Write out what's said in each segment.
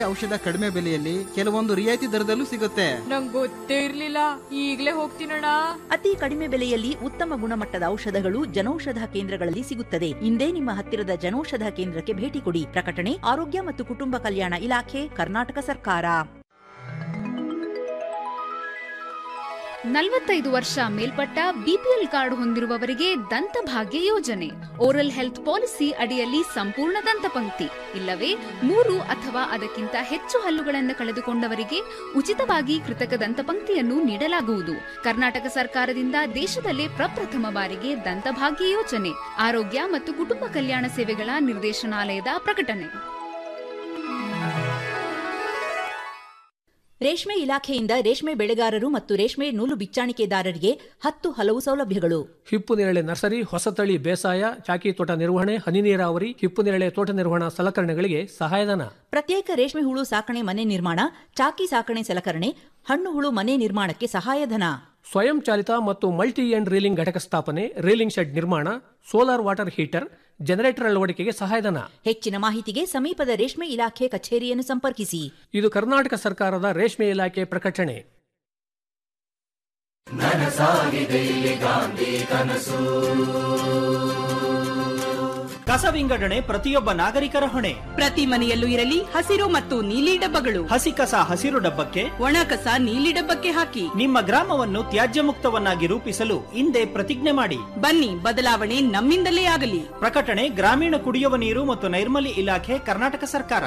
ಔಷಧ ಕಡಿಮೆ ಬೆಲೆಯಲ್ಲಿ ಕೆಲವೊಂದು ರಿಯಾಯಿತಿ ದರದಲ್ಲೂ ಸಿಗುತ್ತೆ ನಂಗ್ ಗೊತ್ತೇ ಇರ್ಲಿಲ್ಲ ಈಗ್ಲೇ ಹೋಗ್ತೀನಣ್ಣ ಅತಿ ಕಡಿಮೆ ಬೆಲೆಯಲ್ಲಿ ಉತ್ತಮ ಗುಣಮಟ್ಟದ ಔಷಧಗಳು ಜನೌಷಧ ಕೇಂದ್ರಗಳಲ್ಲಿ ಸಿಗುತ್ತದೆ ಇಂದೇ ನಿಮ್ಮ ಹತ್ತಿರದ ಜನೌಷಧ ಕೇಂದ್ರಕ್ಕೆ ಭೇಟಿ ಕೊಡಿ ಪ್ರಕಟಣೆ ಆರೋಗ್ಯ ಮತ್ತು ಕುಟುಂಬ ಕಲ್ಯಾಣ ಇಲಾಖೆ ಕರ್ನಾಟಕ ಸರ್ಕಾರ ನಲವತ್ತೈದು ವರ್ಷ ಮೇಲ್ಪಟ್ಟ ಬಿಪಿಎಲ್ ಕಾರ್ಡ್ ಹೊಂದಿರುವವರಿಗೆ ದಂತಭಾಗ್ಯ ಯೋಜನೆ ಓರಲ್ ಹೆಲ್ತ್ ಪಾಲಿಸಿ ಅಡಿಯಲ್ಲಿ ಸಂಪೂರ್ಣ ದಂತಪಂಕ್ತಿ ಇಲ್ಲವೇ ಮೂರು ಅಥವಾ ಅದಕ್ಕಿಂತ ಹೆಚ್ಚು ಹಲ್ಲುಗಳನ್ನು ಕಳೆದುಕೊಂಡವರಿಗೆ ಉಚಿತವಾಗಿ ಕೃತಕ ದಂತಪಂಕ್ತಿಯನ್ನು ನೀಡಲಾಗುವುದು ಕರ್ನಾಟಕ ಸರ್ಕಾರದಿಂದ ದೇಶದಲ್ಲೇ ಪ್ರಪ್ರಥಮ ಬಾರಿಗೆ ದಂತಭಾಗ್ಯ ಯೋಜನೆ ಆರೋಗ್ಯ ಮತ್ತು ಕುಟುಂಬ ಕಲ್ಯಾಣ ಸೇವೆಗಳ ನಿರ್ದೇಶನಾಲಯದ ಪ್ರಕಟಣೆ ರೇಷ್ಮೆ ಇಲಾಖೆಯಿಂದ ರೇಷ್ಮೆ ಬೆಳೆಗಾರರು ಮತ್ತು ರೇಷ್ಮೆ ನೂಲು ಬಿಚ್ಚಾಣಿಕೆದಾರರಿಗೆ ಹತ್ತು ಹಲವು ಸೌಲಭ್ಯಗಳು ಹಿಪ್ಪು ನೇರಳೆ ನರ್ಸರಿ ಹೊಸತಳಿ ಬೇಸಾಯ ಚಾಕಿ ತೋಟ ನಿರ್ವಹಣೆ ಹನಿ ನೀರಾವರಿ ಹಿಪ್ಪು ನೇರಳೆ ತೋಟ ನಿರ್ವಹಣಾ ಸಲಕರಣೆಗಳಿಗೆ ಸಹಾಯಧನ ಪ್ರತ್ಯೇಕ ರೇಷ್ಮೆ ಹುಳು ಸಾಕಣೆ ಮನೆ ನಿರ್ಮಾಣ ಚಾಕಿ ಸಾಕಣೆ ಸಲಕರಣೆ ಹಣ್ಣು ಹುಳು ಮನೆ ನಿರ್ಮಾಣಕ್ಕೆ ಸಹಾಯಧನ ಸ್ವಯಂ ಚಾಲಿತ ಮತ್ತು ಮಲ್ಟಿ ಎಂಡ್ ರೀಲಿಂಗ್ ಘಟಕ ಸ್ಥಾಪನೆ ರೀಲಿಂಗ್ ಶೆಡ್ ನಿರ್ಮಾಣ ಸೋಲಾರ್ ವಾಟರ್ ಹೀಟರ್ ಜನರೇಟರ್ ಅಳವಡಿಕೆಗೆ ಸಹಾಯಧನ ಹೆಚ್ಚಿನ ಮಾಹಿತಿಗೆ ಸಮೀಪದ ರೇಷ್ಮೆ ಇಲಾಖೆ ಕಚೇರಿಯನ್ನು ಸಂಪರ್ಕಿಸಿ ಇದು ಕರ್ನಾಟಕ ಸರ್ಕಾರದ ರೇಷ್ಮೆ ಇಲಾಖೆ ಪ್ರಕಟಣೆ ಕಸ ವಿಂಗಡಣೆ ಪ್ರತಿಯೊಬ್ಬ ನಾಗರಿಕರ ಹೊಣೆ ಪ್ರತಿ ಮನೆಯಲ್ಲೂ ಇರಲಿ ಹಸಿರು ಮತ್ತು ನೀಲಿ ಡಬ್ಬಗಳು ಹಸಿ ಕಸ ಹಸಿರು ಡಬ್ಬಕ್ಕೆ ಒಣ ಕಸ ನೀಲಿ ಡಬ್ಬಕ್ಕೆ ಹಾಕಿ ನಿಮ್ಮ ಗ್ರಾಮವನ್ನು ತ್ಯಾಜ್ಯ ಮುಕ್ತವನ್ನಾಗಿ ರೂಪಿಸಲು ಹಿಂದೆ ಪ್ರತಿಜ್ಞೆ ಮಾಡಿ ಬನ್ನಿ ಬದಲಾವಣೆ ನಮ್ಮಿಂದಲೇ ಆಗಲಿ ಪ್ರಕಟಣೆ ಗ್ರಾಮೀಣ ಕುಡಿಯುವ ನೀರು ಮತ್ತು ನೈರ್ಮಲ್ಯ ಇಲಾಖೆ ಕರ್ನಾಟಕ ಸರ್ಕಾರ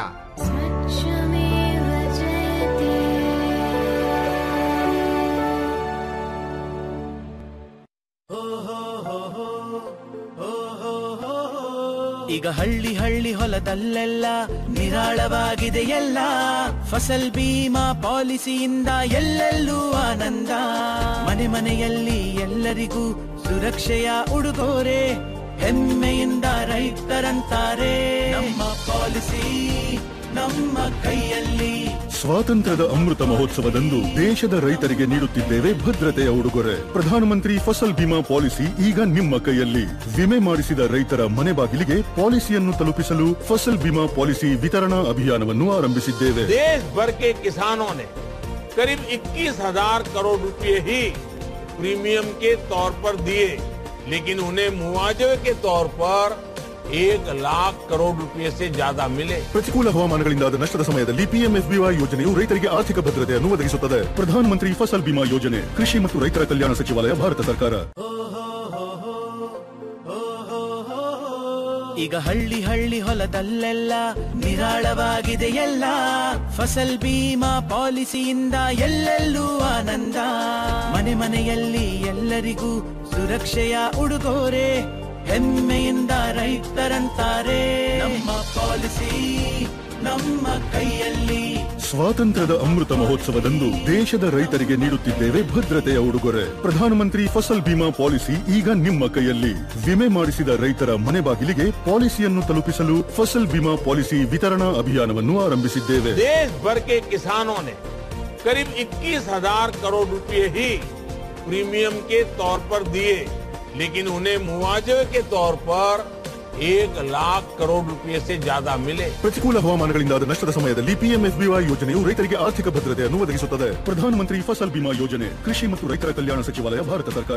ಈಗ ಹಳ್ಳಿ ಹಳ್ಳಿ ಹೊಲದಲ್ಲೆಲ್ಲ ನಿರಾಳವಾಗಿದೆ ಎಲ್ಲ ಫಸಲ್ ಬೀಮಾ ಪಾಲಿಸಿಯಿಂದ ಎಲ್ಲೆಲ್ಲೂ ಆನಂದ ಮನೆ ಮನೆಯಲ್ಲಿ ಎಲ್ಲರಿಗೂ ಸುರಕ್ಷೆಯ ಉಡುಗೊರೆ ಹೆಮ್ಮೆಯಿಂದ ರೈತರಂತಾರೆ ನಮ್ಮ ಪಾಲಿಸಿ ನಮ್ಮ ಕೈಯಲ್ಲಿ ಸ್ವಾತಂತ್ರ್ಯದ ಅಮೃತ ಮಹೋತ್ಸವದಂದು ದೇಶದ ರೈತರಿಗೆ ನೀಡುತ್ತಿದ್ದೇವೆ ಭದ್ರತೆಯ ಉಡುಗೊರೆ ಪ್ರಧಾನಮಂತ್ರಿ ಫಸಲ್ ಬಿಮಾ ಪಾಲಿಸಿ ಈಗ ನಿಮ್ಮ ಕೈಯಲ್ಲಿ ವಿಮೆ ಮಾಡಿಸಿದ ರೈತರ ಮನೆ ಬಾಗಿಲಿಗೆ ಪಾಲಿಸಿಯನ್ನು ತಲುಪಿಸಲು ಫಸಲ್ ಬಿಮಾ ಪಾಲಿಸಿ ವಿತರಣಾ ಅಭಿಯಾನವನ್ನು ಆರಂಭಿಸಿದ್ದೇವೆ देश भर के किसानों ने करीब 21,000 करोड़ रुपए ही प्रीमियम के तौर पर दिए लेकिन उन्हें मुआवजे के तौर पर एक लाख करोड़ रुपए से ज्यादा मिले ಪ್ರತಿಕೂಲ ಹವಾಮಾನಗಳಿಂದಾದ ನಷ್ಟದ ಸಮಯದಲ್ಲಿ ಪಿಎಂಎಫ್ಬಿವೈ ಯೋಜನೆಯು ರೈತರಿಗೆ ಆರ್ಥಿಕ ಭದ್ರತೆಯನ್ನು ಒದಗಿಸುತ್ತದೆ ಪ್ರಧಾನಮಂತ್ರಿ ಫಸಲ್ ಬಿಮಾ ಯೋಜನೆ ಕೃಷಿ ಮತ್ತು ರೈತರ ಕಲ್ಯಾಣ ಸಚಿವಾಲಯ ಭಾರತ ಸರ್ಕಾರ ಈಗ ಹಳ್ಳಿ ಹಳ್ಳಿ ಹೊಲದಲ್ಲೆಲ್ಲ ನಿರಾಳವಾಗಿದೆ ಎಲ್ಲ ಫಸಲ್ ಬೀಮಾ ಪಾಲಿಸಿಯಿಂದ ಎಲ್ಲೆಲ್ಲೂ ಆನಂದ ಮನೆ ಮನೆಯಲ್ಲಿ ಎಲ್ಲರಿಗೂ ಸುರಕ್ಷೆಯ ಉಡುಗೊರೆ ಹೆಮ್ಮೆಯಿಂದ ರೈತರಂತಾರೆ ನಮ್ಮ ಪಾಲಿಸಿ ನಮ್ಮ ಕೈಯಲ್ಲಿ ಸ್ವಾತಂತ್ರ್ಯದ ಅಮೃತ ಮಹೋತ್ಸವದಂದು ದೇಶದ ರೈತರಿಗೆ ನೀಡುತ್ತಿದ್ದೇವೆ ಭದ್ರತೆಯ ಉಡುಗೊರೆ ಪ್ರಧಾನಮಂತ್ರಿ ಫಸಲ್ ಬಿಮಾ ಪಾಲಿಸಿ ಈಗ ನಿಮ್ಮ ಕೈಯಲ್ಲಿ ವಿಮೆ ಮಾಡಿಸಿದ ರೈತರ ಮನೆ ಬಾಗಿಲಿಗೆ ಪಾಲಿಸಿಯನ್ನು ತಲುಪಿಸಲು ಫಸಲ್ ಬಿಮಾ ಪಾಲಿಸಿ ವಿತರಣಾ ಅಭಿಯಾನವನ್ನು ಆರಂಭಿಸಿದ್ದೇವೆ देश भर के किसानों ने करीब 21,000 करोड़ रुपए ही प्रीमियम के तौर पर दिए लेकिन उन्हें मुआवजे के तौर पर एक लाख करोड़ रुपए से ज्यादा मिले ಪ್ರತಿಕೂಲ ಹವಾಮಾನಗಳಿಂದಾದ ನಷ್ಟದ ಸಮಯದಲ್ಲಿ ಪಿಎಂಎಫ್ಬಿವೈ ಯೋಜನೆಯು ರೈತರಿಗೆ ಆರ್ಥಿಕ ಭದ್ರತೆಯನ್ನು ಒದಗಿಸುತ್ತದೆ ಪ್ರಧಾನಮಂತ್ರಿ ಫಸಲ್ ಬಿಮಾ ಯೋಜನೆ ಕೃಷಿ ಮತ್ತು ರೈತರ ಕಲ್ಯಾಣ ಸಚಿವಾಲಯ ಭಾರತ ಸರ್ಕಾರ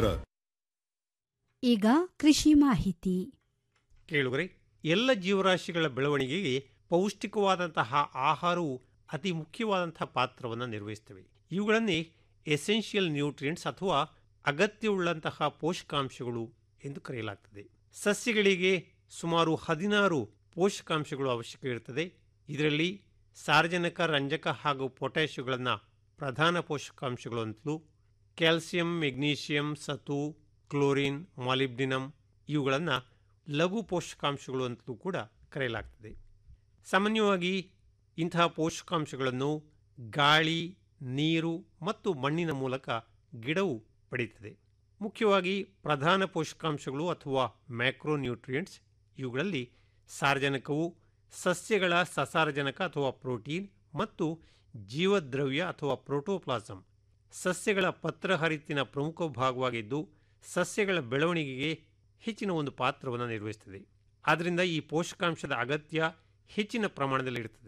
ಈಗ ಕೃಷಿ ಮಾಹಿತಿ ಕೇಳುಗರೆ ಎಲ್ಲ ಜೀವರಾಶಿಗಳ ಬೆಳವಣಿಗೆಗೆ ಪೌಷ್ಟಿಕವಾದಂತಹ ಆಹಾರವು ಅತಿ ಮುಖ್ಯವಾದಂತಹ ಪಾತ್ರವನ್ನು ನಿರ್ವಹಿಸ್ತವೆ ಇವುಗಳನ್ನೇ ಎಸೆನ್ಷಿಯಲ್ ನ್ಯೂಟ್ರಿಯೆಂಟ್ಸ್ ಅಥವಾ ಅಗತ್ಯವುಳ್ಳಂತಹ ಪೋಷಕಾಂಶಗಳು ಎಂದು ಕರೆಯಲಾಗ್ತದೆ ಸಸ್ಯಗಳಿಗೆ ಸುಮಾರು ಹದಿನಾರು ಪೋಷಕಾಂಶಗಳು ಅವಶ್ಯಕ ಇರುತ್ತದೆ ಇದರಲ್ಲಿ ಸಾರಜನಕ ರಂಜಕ ಹಾಗೂ ಪೊಟ್ಯಾಷಿಯಗಳನ್ನು ಪ್ರಧಾನ ಪೋಷಕಾಂಶಗಳು ಅಂತಲೂ ಕ್ಯಾಲ್ಸಿಯಂ ಮೆಗ್ನೀಷಿಯಂ ಸತು ಕ್ಲೋರಿನ್ ಮಾಲಿಬ್ಡಿನಮ್ ಇವುಗಳನ್ನು ಲಘು ಪೋಷಕಾಂಶಗಳು ಅಂತಲೂ ಕೂಡ ಕರೆಯಲಾಗ್ತದೆ ಸಾಮಾನ್ಯವಾಗಿ ಇಂತಹ ಪೋಷಕಾಂಶಗಳನ್ನು ಗಾಳಿ ನೀರು ಮತ್ತು ಮಣ್ಣಿನ ಮೂಲಕ ಗಿಡವು ಪಡೆಯುತ್ತದೆ ಮುಖ್ಯವಾಗಿ ಪ್ರಧಾನ ಪೋಷಕಾಂಶಗಳು ಅಥವಾ ಮ್ಯಾಕ್ರೋನ್ಯೂಟ್ರಿಯೆಂಟ್ಸ್ ಇವುಗಳಲ್ಲಿ ಸಾರಜನಕವು ಸಸ್ಯಗಳ ಸಸಾರಜನಕ ಅಥವಾ ಪ್ರೋಟೀನ್ ಮತ್ತು ಜೀವದ್ರವ್ಯ ಅಥವಾ ಪ್ರೋಟೋಪ್ಲಾಸಮ್ ಸಸ್ಯಗಳ ಪತ್ರಹರಿತ್ತಿನ ಪ್ರಮುಖ ಭಾಗವಾಗಿದ್ದು ಸಸ್ಯಗಳ ಬೆಳವಣಿಗೆಗೆ ಹೆಚ್ಚಿನ ಒಂದು ಪಾತ್ರವನ್ನು ನಿರ್ವಹಿಸುತ್ತದೆ ಆದ್ದರಿಂದ ಈ ಪೋಷಕಾಂಶದ ಅಗತ್ಯ ಹೆಚ್ಚಿನ ಪ್ರಮಾಣದಲ್ಲಿ ಇರುತ್ತದೆ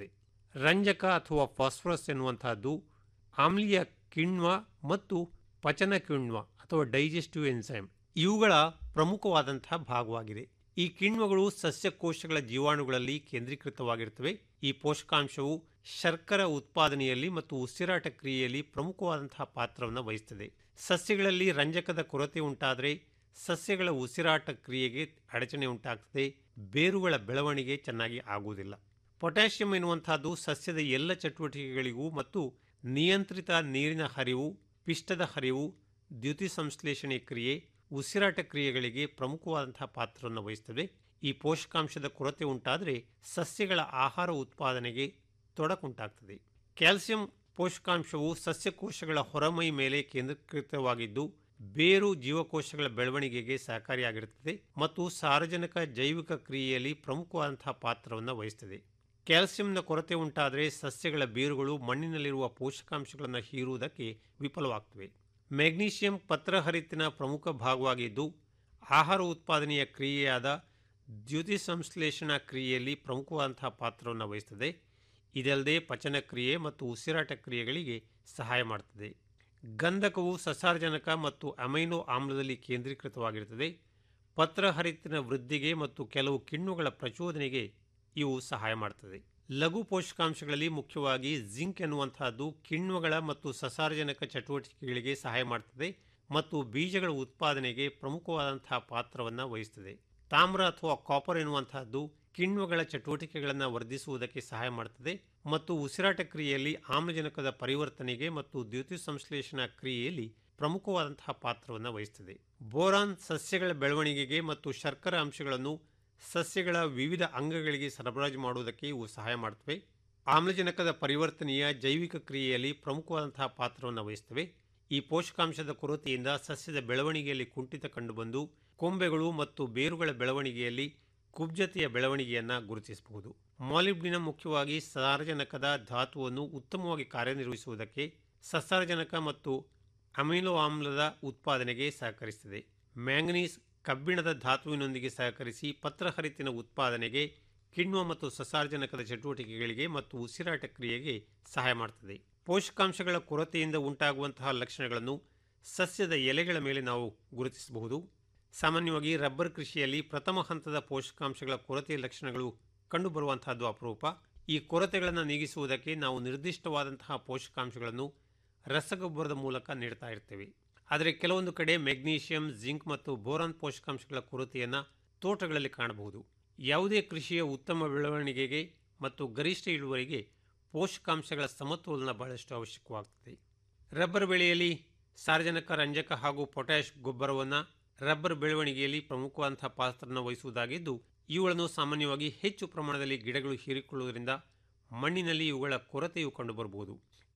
ರಂಜಕ ಅಥವಾ ಫಾಸ್ಫರಸ್ ಎನ್ನುವಂತಹದ್ದು ಆಮ್ಲೀಯ ಕಿಣ್ವ ಮತ್ತು ಪಚನ ಕಿಣ್ವ ಅಥವಾ ಡೈಜೆಸ್ಟಿವ್ ಎನ್ಸೈಮ್ ಇವುಗಳ ಪ್ರಮುಖವಾದಂತಹ ಭಾಗವಾಗಿದೆ ಈ ಕಿಣ್ವಗಳು ಸಸ್ಯಕೋಶಗಳ ಜೀವಾಣುಗಳಲ್ಲಿ ಕೇಂದ್ರೀಕೃತವಾಗಿರುತ್ತವೆ ಈ ಪೋಷಕಾಂಶವು ಶರ್ಕರ ಉತ್ಪಾದನೆಯಲ್ಲಿ ಮತ್ತು ಉಸಿರಾಟ ಕ್ರಿಯೆಯಲ್ಲಿ ಪ್ರಮುಖವಾದಂತಹ ಪಾತ್ರವನ್ನು ವಹಿಸುತ್ತದೆ ಸಸ್ಯಗಳಲ್ಲಿ ರಂಜಕದ ಕೊರತೆ ಉಂಟಾದರೆ ಸಸ್ಯಗಳ ಉಸಿರಾಟ ಕ್ರಿಯೆಗೆ ಅಡಚಣೆ ಉಂಟಾಗ್ತದೆ ಬೇರುಗಳ ಬೆಳವಣಿಗೆ ಚೆನ್ನಾಗಿ ಆಗುವುದಿಲ್ಲ ಪೊಟ್ಯಾಷಿಯಂ ಎನ್ನುವಂತಹದ್ದು ಸಸ್ಯದ ಎಲ್ಲ ಚಟುವಟಿಕೆಗಳಿಗೂ ಮತ್ತು ನಿಯಂತ್ರಿತ ನೀರಿನ ಹರಿವು ಪಿಷ್ಟದ ಹರಿವು ದ್ಯುತಿ ಸಂಶ್ಲೇಷಣೆ ಕ್ರಿಯೆ ಉಸಿರಾಟ ಕ್ರಿಯೆಗಳಿಗೆ ಪ್ರಮುಖವಾದಂತಹ ಪಾತ್ರವನ್ನು ವಹಿಸುತ್ತದೆ ಈ ಪೋಷಕಾಂಶದ ಕೊರತೆ ಉಂಟಾದರೆ ಸಸ್ಯಗಳ ಆಹಾರ ಉತ್ಪಾದನೆಗೆ ತೊಡಕುಂಟಾಗ್ತದೆ ಕ್ಯಾಲ್ಸಿಯಂ ಪೋಷಕಾಂಶವು ಸಸ್ಯಕೋಶಗಳ ಹೊರಮೈ ಮೇಲೆ ಕೇಂದ್ರೀಕೃತವಾಗಿದ್ದು ಬೇರು ಜೀವಕೋಶಗಳ ಬೆಳವಣಿಗೆಗೆ ಸಹಕಾರಿಯಾಗಿರುತ್ತದೆ ಮತ್ತು ಸಾರ್ವಜನಿಕ ಜೈವಿಕ ಕ್ರಿಯೆಯಲ್ಲಿ ಪ್ರಮುಖವಾದಂತಹ ಪಾತ್ರವನ್ನು ವಹಿಸುತ್ತದೆ ಕ್ಯಾಲ್ಸಿಯಂನ ಕೊರತೆ ಉಂಟಾದರೆ ಸಸ್ಯಗಳ ಬೇರುಗಳು ಮಣ್ಣಿನಲ್ಲಿರುವ ಪೋಷಕಾಂಶಗಳನ್ನು ಹೀರುವುದಕ್ಕೆ ವಿಫಲವಾಗ್ತವೆ ಮೆಗ್ನೀಷಿಯಂ ಪತ್ರಹರಿತಿನ ಪ್ರಮುಖ ಭಾಗವಾಗಿದ್ದು ಆಹಾರ ಉತ್ಪಾದನೆಯ ಕ್ರಿಯೆಯಾದ ದ್ಯುತಿ ಸಂಶ್ಲೇಷಣಾ ಕ್ರಿಯೆಯಲ್ಲಿ ಪ್ರಮುಖವಾದಂತಹ ಪಾತ್ರವನ್ನು ವಹಿಸುತ್ತದೆ ಇದಲ್ಲದೆ ಪಚನ ಕ್ರಿಯೆ ಮತ್ತು ಉಸಿರಾಟ ಕ್ರಿಯೆಗಳಿಗೆ ಸಹಾಯ ಮಾಡುತ್ತದೆ ಗಂಧಕವು ಸಸಾರಜನಕ ಮತ್ತು ಅಮೈನೋ ಆಮ್ಲದಲ್ಲಿ ಕೇಂದ್ರೀಕೃತವಾಗಿರುತ್ತದೆ ಪತ್ರಹರಿತಿನ ವೃದ್ಧಿಗೆ ಮತ್ತು ಕೆಲವು ಕಿಣ್ವಗಳ ಪ್ರಚೋದನೆಗೆ ಇವು ಸಹಾಯ ಮಾಡುತ್ತದೆ ಲಘು ಪೋಷಕಾಂಶಗಳಲ್ಲಿ ಮುಖ್ಯವಾಗಿ ಜಿಂಕ್ ಎನ್ನುವಂತಹದ್ದು ಕಿಣ್ವಗಳ ಮತ್ತು ಸಸಾರಜನಕ ಚಟುವಟಿಕೆಗಳಿಗೆ ಸಹಾಯ ಮಾಡುತ್ತದೆ ಮತ್ತು ಬೀಜಗಳ ಉತ್ಪಾದನೆಗೆ ಪ್ರಮುಖವಾದಂತಹ ಪಾತ್ರವನ್ನು ವಹಿಸುತ್ತದೆ ತಾಮ್ರ ಅಥವಾ ಕಾಪರ್ ಎನ್ನುವಂತಹದ್ದು ಕಿಣ್ವಗಳ ಚಟುವಟಿಕೆಗಳನ್ನು ವರ್ಧಿಸುವುದಕ್ಕೆ ಸಹಾಯ ಮಾಡುತ್ತದೆ ಮತ್ತು ಉಸಿರಾಟ ಕ್ರಿಯೆಯಲ್ಲಿ ಆಮ್ಲಜನಕದ ಪರಿವರ್ತನೆಗೆ ಮತ್ತು ದ್ಯುತಿ ಸಂಶ್ಲೇಷಣಾ ಕ್ರಿಯೆಯಲ್ಲಿ ಪ್ರಮುಖವಾದಂತಹ ಪಾತ್ರವನ್ನು ವಹಿಸುತ್ತದೆ ಬೋರಾನ್ ಸಸ್ಯಗಳ ಬೆಳವಣಿಗೆಗೆ ಮತ್ತು ಶರ್ಕರ ಅಂಶಗಳನ್ನು ಸಸ್ಯಗಳ ವಿವಿಧ ಅಂಗಗಳಿಗೆ ಸರಬರಾಜು ಮಾಡುವುದಕ್ಕೆ ಇವು ಸಹಾಯ ಮಾಡುತ್ತವೆ ಆಮ್ಲಜನಕದ ಪರಿವರ್ತನೆಯ ಜೈವಿಕ ಕ್ರಿಯೆಯಲ್ಲಿ ಪ್ರಮುಖವಾದಂತಹ ಪಾತ್ರವನ್ನು ವಹಿಸುತ್ತವೆ ಈ ಪೋಷಕಾಂಶದ ಕೊರತೆಯಿಂದ ಸಸ್ಯದ ಬೆಳವಣಿಗೆಯಲ್ಲಿ ಕುಂಠಿತ ಕಂಡುಬಂದು ಕೊಂಬೆಗಳು ಮತ್ತು ಬೇರುಗಳ ಬೆಳವಣಿಗೆಯಲ್ಲಿ ಕುಬ್ಜತೆಯ ಬೆಳವಣಿಗೆಯನ್ನು ಗುರುತಿಸಬಹುದು ಮಾಲಿಬ್ಡಿನಮ್ ಮುಖ್ಯವಾಗಿ ಸಾರಜನಕದ ಧಾತುವನ್ನು ಉತ್ತಮವಾಗಿ ಕಾರ್ಯನಿರ್ವಹಿಸುವುದಕ್ಕೆ ಸಸಾರಜನಕ ಮತ್ತು ಅಮಿನೋ ಆಮ್ಲದ ಉತ್ಪಾದನೆಗೆ ಸಹಕರಿಸುತ್ತದೆ ಮ್ಯಾಂಗನೀಸ್ ಕಬ್ಬಿಣದ ಧಾತುವಿನೊಂದಿಗೆ ಸಹಕರಿಸಿ ಪತ್ರಹರಿತಿನ ಉತ್ಪಾದನೆಗೆ ಕಿಣ್ವ ಮತ್ತು ಸಸಾರಜನಕದ ಚಟುವಟಿಕೆಗಳಿಗೆ ಮತ್ತು ಉಸಿರಾಟ ಕ್ರಿಯೆಗೆ ಸಹಾಯ ಮಾಡುತ್ತದೆ ಪೋಷಕಾಂಶಗಳ ಕೊರತೆಯಿಂದ ಉಂಟಾಗುವಂತಹ ಲಕ್ಷಣಗಳನ್ನು ಸಸ್ಯದ ಎಲೆಗಳ ಮೇಲೆ ನಾವು ಗುರುತಿಸಬಹುದು ಸಾಮಾನ್ಯವಾಗಿ ರಬ್ಬರ್ ಕೃಷಿಯಲ್ಲಿ ಪ್ರಥಮ ಹಂತದ ಪೋಷಕಾಂಶಗಳ ಕೊರತೆಯ ಲಕ್ಷಣಗಳು ಕಂಡುಬರುವಂತಹದ್ದು ಅಪರೂಪ ಈ ಕೊರತೆಗಳನ್ನು ನೀಗಿಸುವುದಕ್ಕೆ ನಾವು ನಿರ್ದಿಷ್ಟವಾದಂತಹ ಪೋಷಕಾಂಶಗಳನ್ನು ರಸಗೊಬ್ಬರದ ಮೂಲಕ ನೀಡ್ತಾ ಇರ್ತೇವೆ ಆದರೆ ಕೆಲವೊಂದು ಕಡೆ ಮೆಗ್ನೀಷಿಯಂ ಜಿಂಕ್ ಮತ್ತು ಬೋರಾನ್ ಪೋಷಕಾಂಶಗಳ ಕೊರತೆಯನ್ನು ತೋಟಗಳಲ್ಲಿ ಕಾಣಬಹುದು ಯಾವುದೇ ಕೃಷಿಯ ಉತ್ತಮ ಬೆಳವಣಿಗೆಗೆ ಮತ್ತು ಗರಿಷ್ಠ ಇಳುವರಿಗೆ ಪೋಷಕಾಂಶಗಳ ಸಮತೋಲನ ಬಹಳಷ್ಟು ಅವಶ್ಯಕವಾಗುತ್ತದೆ ರಬ್ಬರ್ ಬೆಳೆಯಲ್ಲಿ ಸಾರ್ವಜನಿಕ ರಂಜಕ ಹಾಗೂ ಪೊಟ್ಯಾಷ್ ಗೊಬ್ಬರವನ್ನು ರಬ್ಬರ್ ಬೆಳವಣಿಗೆಯಲ್ಲಿ ಪ್ರಮುಖವಾದಂತಹ ಪಾತ್ರವನ್ನು ವಹಿಸುವುದಾಗಿದ್ದು ಇವುಗಳನ್ನು ಸಾಮಾನ್ಯವಾಗಿ ಹೆಚ್ಚು ಪ್ರಮಾಣದಲ್ಲಿ ಗಿಡಗಳು ಹೀರಿಕೊಳ್ಳುವುದರಿಂದ ಮಣ್ಣಿನಲ್ಲಿ ಇವುಗಳ ಕೊರತೆಯು ಕಂಡುಬರಬಹುದು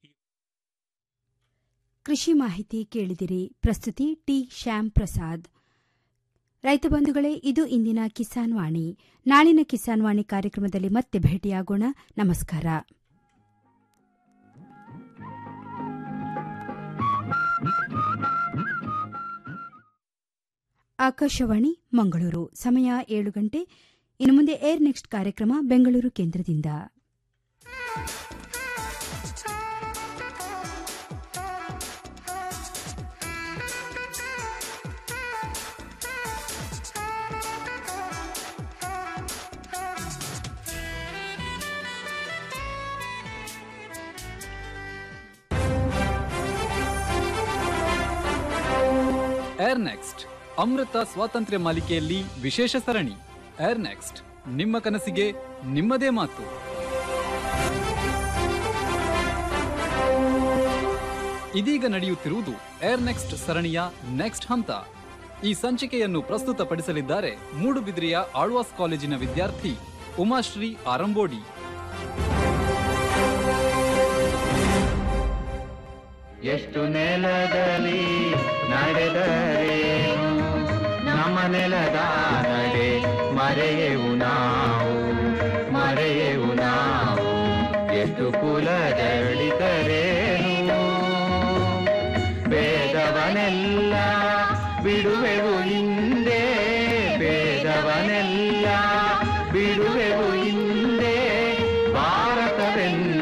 ಕೃಷಿ ಮಾಹಿತಿ ಕೇಳಿದಿರಿ ಪ್ರಸ್ತುತಿ ಟಿ ಶ್ಯಾಮ್ ಪ್ರಸಾದ್ ರೈತ ಬಂಧುಗಳೇ ಇದು ಇಂದಿನ ಕಿಸಾನ್ ವಾಣಿ ನಾಳಿನ ಕಿಸಾನ್ ವಾಣಿ ಕಾರ್ಯಕ್ರಮದಲ್ಲಿ ಮತ್ತೆ ಭೇಟಿಯಾಗೋಣ ನಮಸ್ಕಾರ ಆಕಾಶವಾಣಿ ಮಂಗಳೂರು ಸಮಯ ಏಳು ಗಂಟೆ ಇನ್ನು ಮುಂದೆ ಏರ್ ನೆಕ್ಸ್ಟ್ ಕಾರ್ಯಕ್ರಮ ಬೆಂಗಳೂರು ಕೇಂದ್ರದಿಂದ ಏರ್ ನೆಕ್ಸ್ಟ್ ಅಮೃತ ಸ್ವಾತಂತ್ರ್ಯ ಮಾಲಿಕೆಯಲ್ಲಿ ವಿಶೇಷ ಸರಣಿ ಏರ್ ನೆಕ್ಸ್ಟ್ ನಿಮ್ಮ ಕನಸಿಗೆ ನಿಮ್ಮದೇ ಮಾತು ಇದೀಗ ನಡೆಯುತ್ತಿರುವುದು ಏರ್ ನೆಕ್ಸ್ಟ್ ಸರಣಿಯ ನೆಕ್ಸ್ಟ್ ಹಂತ ಈ ಸಂಚಿಕೆಯನ್ನು ಪ್ರಸ್ತುತಪಡಿಸಲಿದ್ದಾರೆ ಮೂಡುಬಿದ್ರಿಯ ಆಳ್ವಾಸ್ ಕಾಲೇಜಿನ ವಿದ್ಯಾರ್ಥಿ ಉಮಾಶ್ರೀ ಆರಂಬೋಡಿ ಎಷ್ಟು ನೆಲದಲ್ಲಿ ನಡೆದರೇನು ನಮ್ಮ ನೆಲದ ನಡೆ ಮರೆಯೆವು ನಾವು ಮರೆಯೆವು ನಾವು ಎಷ್ಟು ಕುಲದಳಿತರೇನು ಭೇದವನೆಲ್ಲ ಬಿಡುವೆವು ಹಿಂದೆ ಭೇದವನೆಲ್ಲ ಬಿಡುವೆವು ಹಿಂದೆ ಭಾರತವೆಂದು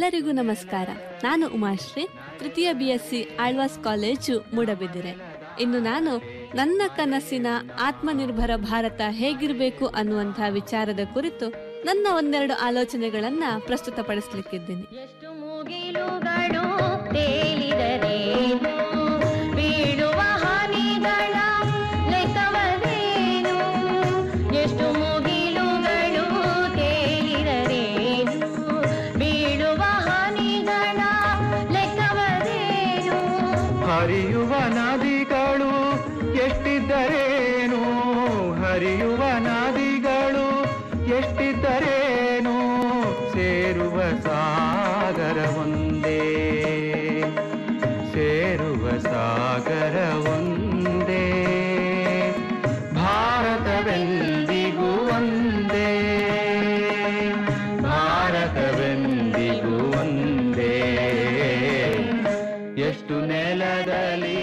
ಎಲ್ಲರಿಗೂ ನಮಸ್ಕಾರ ನಾನು ಉಮಾಶ್ರೀ ತೃತೀಯ B S C Alva's college Moodabidri ಇನ್ನು ನಾನು ನನ್ನ ಕನಸಿನ ಆತ್ಮನಿರ್ಭರ ಭಾರತ ಹೇಗಿರಬೇಕು ಅನ್ನುವಂತಹ ವಿಚಾರದ ಕುರಿತು ನನ್ನ ಒಂದೆರಡು ಆಲೋಚನೆಗಳನ್ನ ಪ್ರಸ್ತುತಪಡಿಸಲಿಕ್ಕಿದ್ದೀನಿ ಮುಗಿಲುಗಳು ತೇಲಿದರೇನು ಬೀಳುವ ಹಾನಿಗಳ ಲೆಕ್ಕವದೇನು ಎಷ್ಟು ಮುಗಿಲುಗಳು ತೇಲಿದರೇನು ಬೀಳುವ ಹಾನಿಗಳ ಲೆಕ್ಕವದೇನು ಹರಿಯುವ ನದಿಗಳು ಎಷ್ಟಿದ್ದರೇನು ಹರಿಯುವ ನದಿಗಳು ಎಷ್ಟಿದ್ದರೇನು ಸೇರುವ ಸಾಗರ ಒಂದೇ ಸೇರುವ ಸಾಗರ ಒಂದೇ ಭಾರತವೆಂದಿಗೂ ಒಂದೇ ಭಾರತವೆಂದಿಗೂ ಒಂದೇ ಎಷ್ಟು ನೆಲದಲ್ಲಿ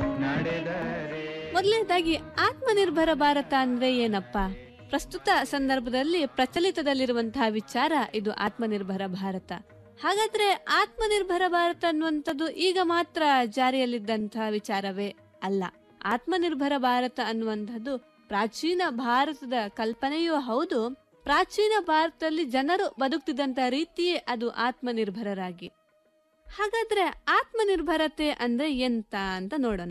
ನಡೆದರೆ ಮೊದಲನೇದಾಗಿ ಆತ್ಮನಿರ್ಭರ ಭಾರತ ಅಂದ್ರೆ ಏನಪ್ಪ ಪ್ರಸ್ತುತ ಸಂದರ್ಭದಲ್ಲಿ ಪ್ರಚಲಿತದಲ್ಲಿರುವಂತಹ ವಿಚಾರ ಇದು ಆತ್ಮನಿರ್ಭರ ಭಾರತ ಹಾಗಾದ್ರೆ ಆತ್ಮನಿರ್ಭರ ಭಾರತ ಅನ್ನುವಂಥದ್ದು ಈಗ ಮಾತ್ರ ಜಾರಿಯಲ್ಲಿದ್ದಂತಹ ವಿಚಾರವೇ ಅಲ್ಲ ಆತ್ಮನಿರ್ಭರ ಭಾರತ ಅನ್ನುವಂಥದ್ದು ಪ್ರಾಚೀನ ಭಾರತದ ಕಲ್ಪನೆಯೂ ಹೌದು ಪ್ರಾಚೀನ ಭಾರತದಲ್ಲಿ ಜನರು ಬದುಕ್ತಿದ್ದಂತ ರೀತಿಯೇ ಅದು ಆತ್ಮನಿರ್ಭರರಾಗಿ ಹಾಗಾದ್ರೆ ಆತ್ಮನಿರ್ಭರತೆ ಅಂದ್ರೆ ಎಂತ ಅಂತ ನೋಡೋಣ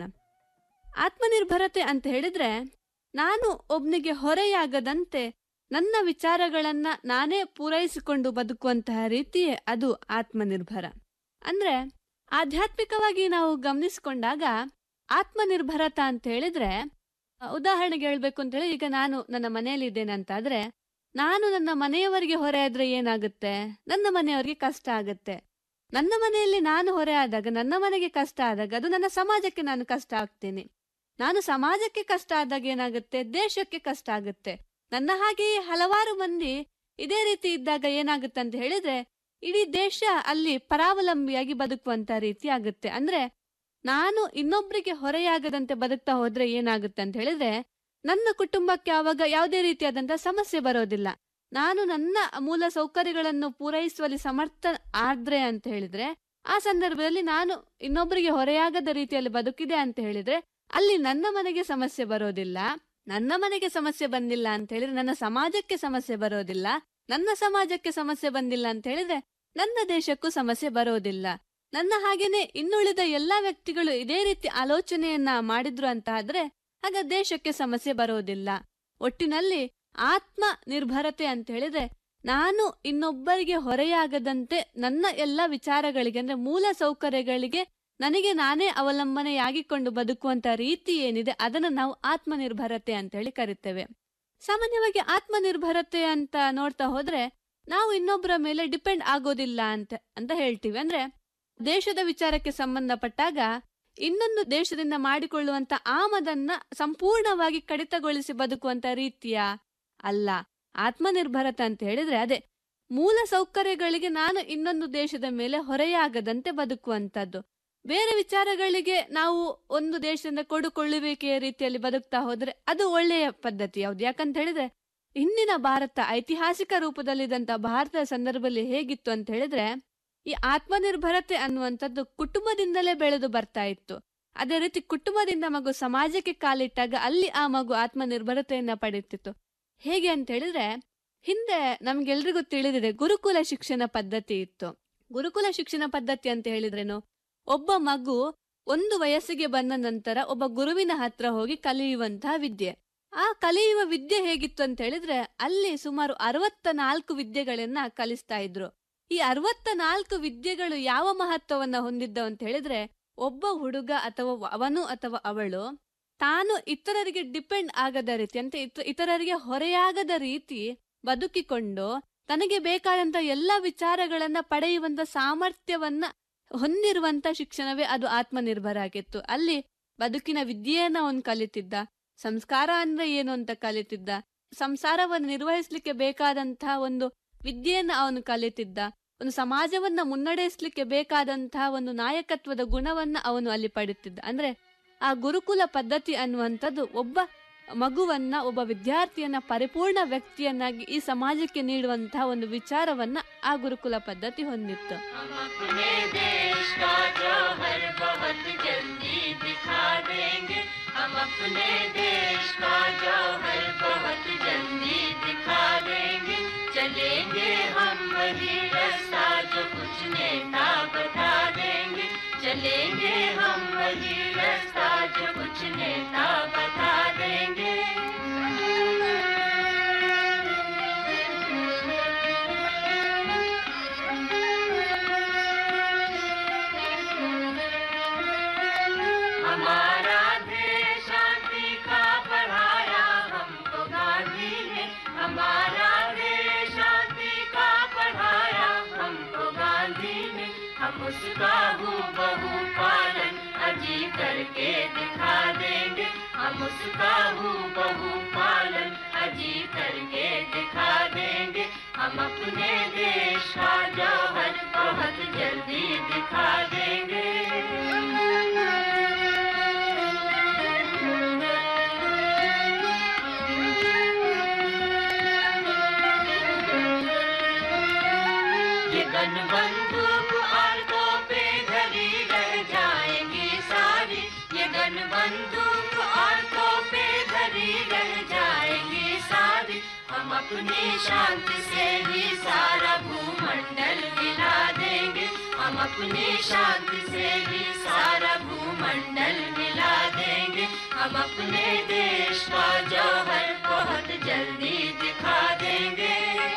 ಆತ್ಮನಿರ್ಭರತೆ ಅಂತ ಹೇಳಿದ್ರೆ ನಾನು ಒಬ್ನಿಗೆ ಹೊರೆಯಾಗದಂತೆ ನನ್ನ ವಿಚಾರಗಳನ್ನ ನಾನೇ ಪೂರೈಸಿಕೊಂಡು ಬದುಕುವಂತಹ ರೀತಿಯೇ ಅದು ಆತ್ಮನಿರ್ಭರ ಅಂದ್ರೆ ಆಧ್ಯಾತ್ಮಿಕವಾಗಿ ನಾವು ಗಮನಿಸಿಕೊಂಡಾಗ ಆತ್ಮನಿರ್ಭರತ ಅಂತ ಹೇಳಿದ್ರೆ ಆ, ಉದಾಹರಣೆಗೆ ಹೇಳ್ಬೇಕು ಅಂತ ಹೇಳಿ ಈಗ ನಾನು ನನ್ನ ಮನೆಯಲ್ಲಿ ಇದ್ದೇನೆ ಅಂತಾದ್ರೆ ನಾನು ನನ್ನ ಮನೆಯವರಿಗೆ ಹೊರೆ ಆದ್ರೆ ಏನಾಗುತ್ತೆ ನನ್ನ ಮನೆಯವರಿಗೆ ಕಷ್ಟ ಆಗುತ್ತೆ ನನ್ನ ಮನೆಯಲ್ಲಿ ನಾನು ಹೊರೆ ಆದಾಗ ನನ್ನ ಮನೆಗೆ ಕಷ್ಟ ಆದಾಗ ಅದು ನನ್ನ ಸಮಾಜಕ್ಕೆ ನಾನು ಕಷ್ಟ ಆಗ್ತೀನಿ ನಾನು ಸಮಾಜಕ್ಕೆ ಕಷ್ಟ ಆದಾಗ ಏನಾಗುತ್ತೆ ದೇಶಕ್ಕೆ ಕಷ್ಟ ಆಗುತ್ತೆ ನನ್ನ ಹಾಗೆಯೇ ಹಲವಾರು ಮಂದಿ ಇದೇ ರೀತಿ ಇದ್ದಾಗ ಏನಾಗುತ್ತೆ ಅಂತ ಹೇಳಿದ್ರೆ ಇಡೀ ದೇಶ ಅಲ್ಲಿ ಪರಾವಲಂಬಿಯಾಗಿ ಬದುಕುವಂತ ರೀತಿ ಆಗುತ್ತೆ ಅಂದ್ರೆ ನಾನು ಇನ್ನೊಬ್ರಿಗೆ ಹೊರೆಯಾಗದಂತೆ ಬದುಕ್ತಾ ಹೋದ್ರೆ ಏನಾಗುತ್ತೆ ಅಂತ ಹೇಳಿದ್ರೆ ನನ್ನ ಕುಟುಂಬಕ್ಕೆ ಆವಾಗ ಯಾವುದೇ ರೀತಿಯಾದಂತ ಸಮಸ್ಯೆ ಬರೋದಿಲ್ಲ ನಾನು ನನ್ನ ಮೂಲ ಸೌಕರ್ಯಗಳನ್ನು ಪೂರೈಸುವಲ್ಲಿ ಸಮರ್ಥ ಆದ್ರೆ ಅಂತ ಹೇಳಿದ್ರೆ ಆ ಸಂದರ್ಭದಲ್ಲಿ ನಾನು ಇನ್ನೊಬ್ಬರಿಗೆ ಹೊರೆಯಾಗದ ರೀತಿಯಲ್ಲಿ ಬದುಕಿದೆ ಅಂತ ಹೇಳಿದ್ರೆ ಅಲ್ಲಿ ನನ್ನ ಮನೆಗೆ ಸಮಸ್ಯೆ ಬರೋದಿಲ್ಲ ನನ್ನ ಮನೆಗೆ ಸಮಸ್ಯೆ ಬಂದಿಲ್ಲ ಅಂತ ಹೇಳಿದ್ರೆ ನನ್ನ ಸಮಾಜಕ್ಕೆ ಸಮಸ್ಯೆ ಬರೋದಿಲ್ಲ ನನ್ನ ಸಮಾಜಕ್ಕೆ ಸಮಸ್ಯೆ ಬಂದಿಲ್ಲ ಅಂತ ಹೇಳಿದ್ರೆ ನನ್ನ ದೇಶಕ್ಕೂ ಸಮಸ್ಯೆ ಬರೋದಿಲ್ಲ ನನ್ನ ಹಾಗೇನೆ ಇನ್ನುಳಿದ ಎಲ್ಲಾ ವ್ಯಕ್ತಿಗಳು ಇದೇ ರೀತಿ ಆಲೋಚನೆಯನ್ನ ಮಾಡಿದ್ರು ಅಂತ ಆದ್ರೆ ಆಗ ದೇಶಕ್ಕೆ ಸಮಸ್ಯೆ ಬರೋದಿಲ್ಲ ಒಟ್ಟಿನಲ್ಲಿ ಆತ್ಮ ನಿರ್ಭರತೆ ಅಂತ ಹೇಳಿದ್ರೆ ನಾನು ಇನ್ನೊಬ್ಬರಿಗೆ ಹೊರೆಯಾಗದಂತೆ ನನ್ನ ಎಲ್ಲ ವಿಚಾರಗಳಿಗೆ ಅಂದ್ರೆ ಮೂಲ ಸೌಕರ್ಯಗಳಿಗೆ ನನಗೆ ನಾನೇ ಅವಲಂಬನೆಯಾಗಿಕೊಂಡು ಬದುಕುವಂತ ರೀತಿ ಏನಿದೆ ಅದನ್ನ ನಾವು ಆತ್ಮನಿರ್ಭರತೆ ಅಂತ ಹೇಳಿ ಕರಿತೇವೆ ಸಾಮಾನ್ಯವಾಗಿ ಆತ್ಮನಿರ್ಭರತೆ ಅಂತ ನೋಡ್ತಾ ಹೋದ್ರೆ ನಾವು ಇನ್ನೊಬ್ಬರ ಮೇಲೆ ಡಿಪೆಂಡ್ ಆಗೋದಿಲ್ಲ ಅಂತ ಅಂತ ಹೇಳ್ತೀವಿ ಅಂದ್ರೆ ದೇಶದ ವಿಚಾರಕ್ಕೆ ಸಂಬಂಧಪಟ್ಟಾಗ ಇನ್ನೊಂದು ದೇಶದಿಂದ ಮಾಡಿಕೊಳ್ಳುವಂತ ಆಮದನ್ನ ಸಂಪೂರ್ಣವಾಗಿ ಕಡಿತಗೊಳಿಸಿ ಬದುಕುವಂತ ರೀತಿಯ ಅಲ್ಲ ಆತ್ಮನಿರ್ಭರತೆ ಅಂತ ಹೇಳಿದ್ರೆ ಅದೇ ಮೂಲ ಸೌಕರ್ಯಗಳಿಗೆ ನಾನು ಇನ್ನೊಂದು ದೇಶದ ಮೇಲೆ ಹೊರೆಯಾಗದಂತೆ ಬದುಕುವಂತದ್ದು ಬೇರೆ ವಿಚಾರಗಳಿಗೆ ನಾವು ಒಂದು ದೇಶದಿಂದ ಕೊಡುಕೊಳ್ಳುವಿಕೆಯ ರೀತಿಯಲ್ಲಿ ಬದುಕ್ತಾ ಹೋದ್ರೆ ಅದು ಒಳ್ಳೆಯ ಪದ್ಧತಿ ಯಾವ್ದು ಯಾಕಂತ ಹೇಳಿದ್ರೆ ಹಿಂದಿನ ಭಾರತ ಐತಿಹಾಸಿಕ ರೂಪದಲ್ಲಿದ್ದಂತ ಭಾರತದ ಸಂದರ್ಭದಲ್ಲಿ ಹೇಗಿತ್ತು ಅಂತ ಹೇಳಿದ್ರೆ ಈ ಆತ್ಮನಿರ್ಭರತೆ ಅನ್ನುವಂಥದ್ದು ಕುಟುಂಬದಿಂದಲೇ ಬೆಳೆದು ಬರ್ತಾ ಇತ್ತು ಅದೇ ರೀತಿ ಕುಟುಂಬದಿಂದ ಮಗು ಸಮಾಜಕ್ಕೆ ಕಾಲಿಟ್ಟಾಗ ಅಲ್ಲಿ ಆ ಮಗು ಆತ್ಮನಿರ್ಭರತೆಯನ್ನ ಪಡೆಯುತ್ತಿತ್ತು ಹೇಗೆ ಅಂತ ಹೇಳಿದ್ರೆ ಹಿಂದೆ ನಮ್ಗೆಲ್ರಿಗೂ ತಿಳಿದಿದೆ ಗುರುಕುಲ ಶಿಕ್ಷಣ ಪದ್ಧತಿ ಇತ್ತು ಗುರುಕುಲ ಶಿಕ್ಷಣ ಪದ್ಧತಿ ಅಂತ ಹೇಳಿದ್ರೇನು ಒಬ್ಬ ಮಗು ಒಂದು ವಯಸ್ಸಿಗೆ ಬಂದ ನಂತರ ಒಬ್ಬ ಗುರುವಿನ ಹತ್ರ ಹೋಗಿ ಕಲಿಯುವಂತಹ ವಿದ್ಯೆ ಆ ಕಲಿಯುವ ವಿದ್ಯೆ ಹೇಗಿತ್ತು ಅಂತ ಹೇಳಿದ್ರೆ ಅಲ್ಲಿ ಸುಮಾರು ಅರವತ್ತ ನಾಲ್ಕು ವಿದ್ಯೆಗಳನ್ನ ಕಲಿಸ್ತಾ ಇದ್ರು ಈ ಅರವತ್ತ ನಾಲ್ಕು ವಿದ್ಯೆಗಳು ಯಾವ ಮಹತ್ವವನ್ನ ಹೊಂದಿದ್ದವು ಅಂತ ಹೇಳಿದ್ರೆ ಒಬ್ಬ ಹುಡುಗ ಅಥವಾ ಅವನು ಅಥವಾ ಅವಳು ತಾನು ಇತರರಿಗೆ ಡಿಪೆಂಡ್ ಆಗದ ರೀತಿ ಅಂತ ಇತ- ಇತರರಿಗೆ ಹೊರೆಯಾಗದ ರೀತಿ ಬದುಕಿಕೊಂಡು ತನಗೆ ಬೇಕಾದಂತ ಎಲ್ಲ ವಿಚಾರಗಳನ್ನ ಪಡೆಯುವಂತ ಸಾಮರ್ಥ್ಯವನ್ನ ಹೊಂದಿರುವಂತ ಶಿಕ್ಷಣವೇ ಅದು ಆತ್ಮನಿರ್ಭರ ಆಗಿತ್ತು ಅಲ್ಲಿ ಬದುಕಿನ ವಿದ್ಯೆಯನ್ನ ಅವನು ಕಲಿತಿದ್ದ ಸಂಸ್ಕಾರ ಅಂದ್ರೆ ಏನು ಅಂತ ಕಲಿತಿದ್ದ ಸಂಸಾರವನ್ನು ನಿರ್ವಹಿಸ್ಲಿಕ್ಕೆ ಬೇಕಾದಂತಹ ಒಂದು ವಿದ್ಯೆಯನ್ನ ಅವನು ಕಲಿತಿದ್ದ ಒಂದು ಸಮಾಜವನ್ನ ಮುನ್ನಡೆಸಲಿಕ್ಕೆ ಬೇಕಾದಂತಹ ಒಂದು ನಾಯಕತ್ವದ ಗುಣವನ್ನ ಅವನು ಅಲ್ಲಿ ಪಡೆಯುತ್ತಿದ್ದ ಅಂದ್ರೆ ಆ ಗುರುಕುಲ ಪದ್ಧತಿ ಅನ್ನುವಂಥದ್ದು ಒಬ್ಬ ಮಗುವನ್ನ ಒಬ್ಬ ವಿದ್ಯಾರ್ಥಿಯನ್ನ ಪರಿಪೂರ್ಣ ವ್ಯಕ್ತಿಯನ್ನಾಗಿ ಈ ಸಮಾಜಕ್ಕೆ ನೀಡುವಂತಹ ಒಂದು ವಿಚಾರವನ್ನ ಆ ಗುರುಕುಲ ಪದ್ಧತಿ ಹೊಂದಿತ್ತು अपने देश का जौहर बहुत जल्दी दिखा देंगे हम अपने देश का जौहर बहुत जल्दी दिखा देंगे चलेंगे हम वही रास्ता जो कुछ नेता बता देंगे चलेंगे हम वही रास्ता जो कुछ नेता बता देंगे हमारा देश शांति का पढ़ाया हमको गांधी ने हमारा देश शांति का पढ़ाया हमको गांधी ने हम उसका हूँ बहु पालन अजी करके दिखा देंगे हम उसका हूँ बहु पालन अजी करके दिखा देंगे हम अपने देश का जौहर बहुत जल्दी दिखा देंगे ये गन बंदूक और तोपे धरी रह जाएंगी सारी ये गन बंदूक और तोपे धरी रह जाएंगी सारी हम अपनी शांति से ही सारा भूमंडल हिला देंगे हम अपनी शांति से ही सारा भूमंडल हिला देंगे हम अपने देश का जौहर बहुत जल्दी दिखा देंगे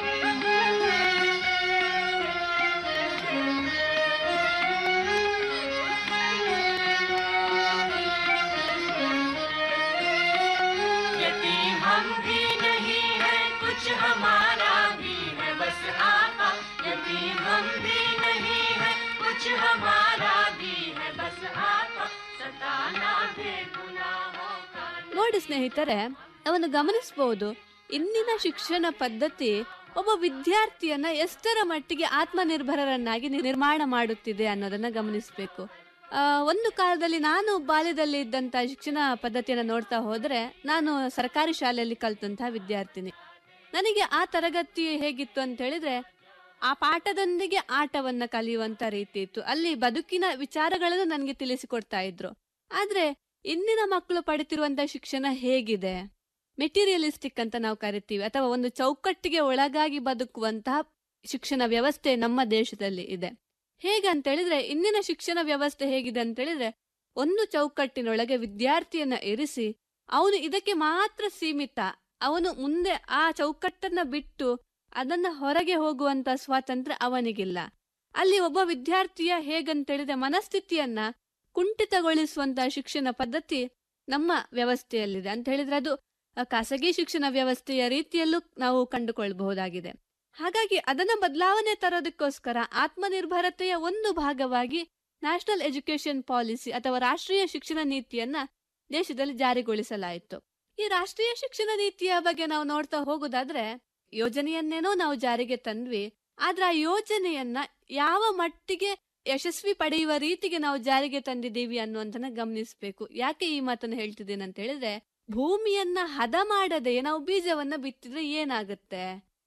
यतीम हम भी नहीं है कुछ हमारा भी है बस आका यतीम हम भी नहीं है कुछ हमारा भी है बस आका सताना भी गुनाहों का ನೋಡಿ ಸ್ನೇಹಿತರೆ ನಾವನ್ನು ಗಮನಿಸಬಹುದು ಇಂದಿನ ಶಿಕ್ಷಣ ಪದ್ಧತಿ ಒಬ್ಬ ವಿದ್ಯಾರ್ಥಿಯನ್ನ ಎಷ್ಟರ ಮಟ್ಟಿಗೆ ಆತ್ಮನಿರ್ಭರರನ್ನಾಗಿ ನಿ- ನಿರ್ಮಾಣ ಮಾಡುತ್ತಿದೆ ಅನ್ನೋದನ್ನ ಗಮನಿಸಬೇಕು ಆ, ಒಂದು ಕಾಲದಲ್ಲಿ ನಾನು ಬಾಲ್ಯದಲ್ಲಿ ಇದ್ದಂತ ಶಿಕ್ಷಣ ಪದ್ಧತಿಯನ್ನ ನೋಡ್ತಾ ಹೋದ್ರೆ ನಾನು ಸರ್ಕಾರಿ ಶಾಲೆಯಲ್ಲಿ ಕಲ್ತಂತಹ ವಿದ್ಯಾರ್ಥಿನಿ ನನಗೆ ಆ ತರಗತಿ ಹೇಗಿತ್ತು ಅಂತ ಹೇಳಿದ್ರೆ ಆ ಪಾಠದೊಂದಿಗೆ ಆಟವನ್ನ ಕಲಿಯುವಂತ ರೀತಿ ಇತ್ತು ಅಲ್ಲಿ ಬದುಕಿನ ವಿಚಾರಗಳನ್ನು ನನಗೆ ತಿಳಿಸಿಕೊಡ್ತಾ ಇದ್ರು ಆದ್ರೆ ಇಂದಿನ ಮಕ್ಕಳು ಪಡಿತಿರುವಂತ ಶಿಕ್ಷಣ ಹೇಗಿದೆ ಮೆಟೀರಿಯಲಿಸ್ಟಿಕ್ ಅಂತ ನಾವು ಕರಿತೀವಿ ಅಥವಾ ಒಂದು ಚೌಕಟ್ಟಿಗೆ ಒಳಗಾಗಿ ಬದುಕುವಂತಹ ಶಿಕ್ಷಣ ವ್ಯವಸ್ಥೆ ನಮ್ಮ ದೇಶದಲ್ಲಿ ಇದೆ ಹೇಗಂತ ಹೇಳಿದ್ರೆ ಇಂದಿನ ಶಿಕ್ಷಣ ವ್ಯವಸ್ಥೆ ಹೇಗಿದೆ ಅಂತ ಹೇಳಿದ್ರೆ ಒಂದು ಚೌಕಟ್ಟಿನೊಳಗೆ ವಿದ್ಯಾರ್ಥಿಯನ್ನ ಇರಿಸಿ ಅವನು ಇದಕ್ಕೆ ಮಾತ್ರ ಸೀಮಿತ ಅವನು ಮುಂದೆ ಆ ಚೌಕಟ್ಟನ್ನ ಬಿಟ್ಟು ಅದನ್ನ ಹೊರಗೆ ಹೋಗುವಂತ ಸ್ವಾತಂತ್ರ್ಯ ಅವನಿಗಿಲ್ಲ ಅಲ್ಲಿ ಒಬ್ಬ ವಿದ್ಯಾರ್ಥಿಯ ಹೇಗಂತ ಹೇಳಿದ್ರೆ ಮನಸ್ಥಿತಿಯನ್ನ ಕುಂಠಿತಗೊಳಿಸುವಂತಹ ಶಿಕ್ಷಣ ಪದ್ಧತಿ ನಮ್ಮ ವ್ಯವಸ್ಥೆಯಲ್ಲಿದೆ ಅಂತ ಹೇಳಿದ್ರೆ ಅದು ಅ, ಖಾಸಗಿ ಶಿಕ್ಷಣ ವ್ಯವಸ್ಥೆಯ ರೀತಿಯಲ್ಲೂ ನಾವು ಕಂಡುಕೊಳ್ಬಹುದಾಗಿದೆ ಹಾಗಾಗಿ ಅದನ್ನ ಬದಲಾವಣೆ ತರೋದಕ್ಕೋಸ್ಕರ ಆತ್ಮನಿರ್ಭರತೆಯ ಒಂದು ಭಾಗವಾಗಿ ನ್ಯಾಷನಲ್ ಎಜುಕೇಶನ್ ಪಾಲಿಸಿ ಅಥವಾ ರಾಷ್ಟ್ರೀಯ ಶಿಕ್ಷಣ ನೀತಿಯನ್ನ ದೇಶದಲ್ಲಿ ಜಾರಿಗೊಳಿಸಲಾಯಿತು ಈ ರಾಷ್ಟ್ರೀಯ ಶಿಕ್ಷಣ ನೀತಿಯ ಬಗ್ಗೆ ನಾವು ನೋಡ್ತಾ ಹೋಗುದಾದ್ರೆ ಯೋಜನೆಯನ್ನೇನೋ ನಾವು ಜಾರಿಗೆ ತಂದ್ವಿ ಆದ್ರೆ ಆ ಯೋಜನೆಯನ್ನ ಯಾವ ಮಟ್ಟಿಗೆ ಯಶಸ್ವಿ ಪಡೆಯುವ ರೀತಿಗೆ ನಾವು ಜಾರಿಗೆ ತಂದಿದ್ದೀವಿ ಅನ್ನುವಂತನ ಗಮನಿಸಬೇಕು ಯಾಕೆ ಈ ಮಾತನ್ನ ಹೇಳ್ತಿದ್ದೇನೆ ಅಂತ ಹೇಳಿದ್ರೆ ಭೂಮಿಯನ್ನ ಹದ ಮಾಡದೆ ನಾವು ಬೀಜವನ್ನ ಬಿತ್ತಿದ್ರೆ ಏನಾಗುತ್ತೆ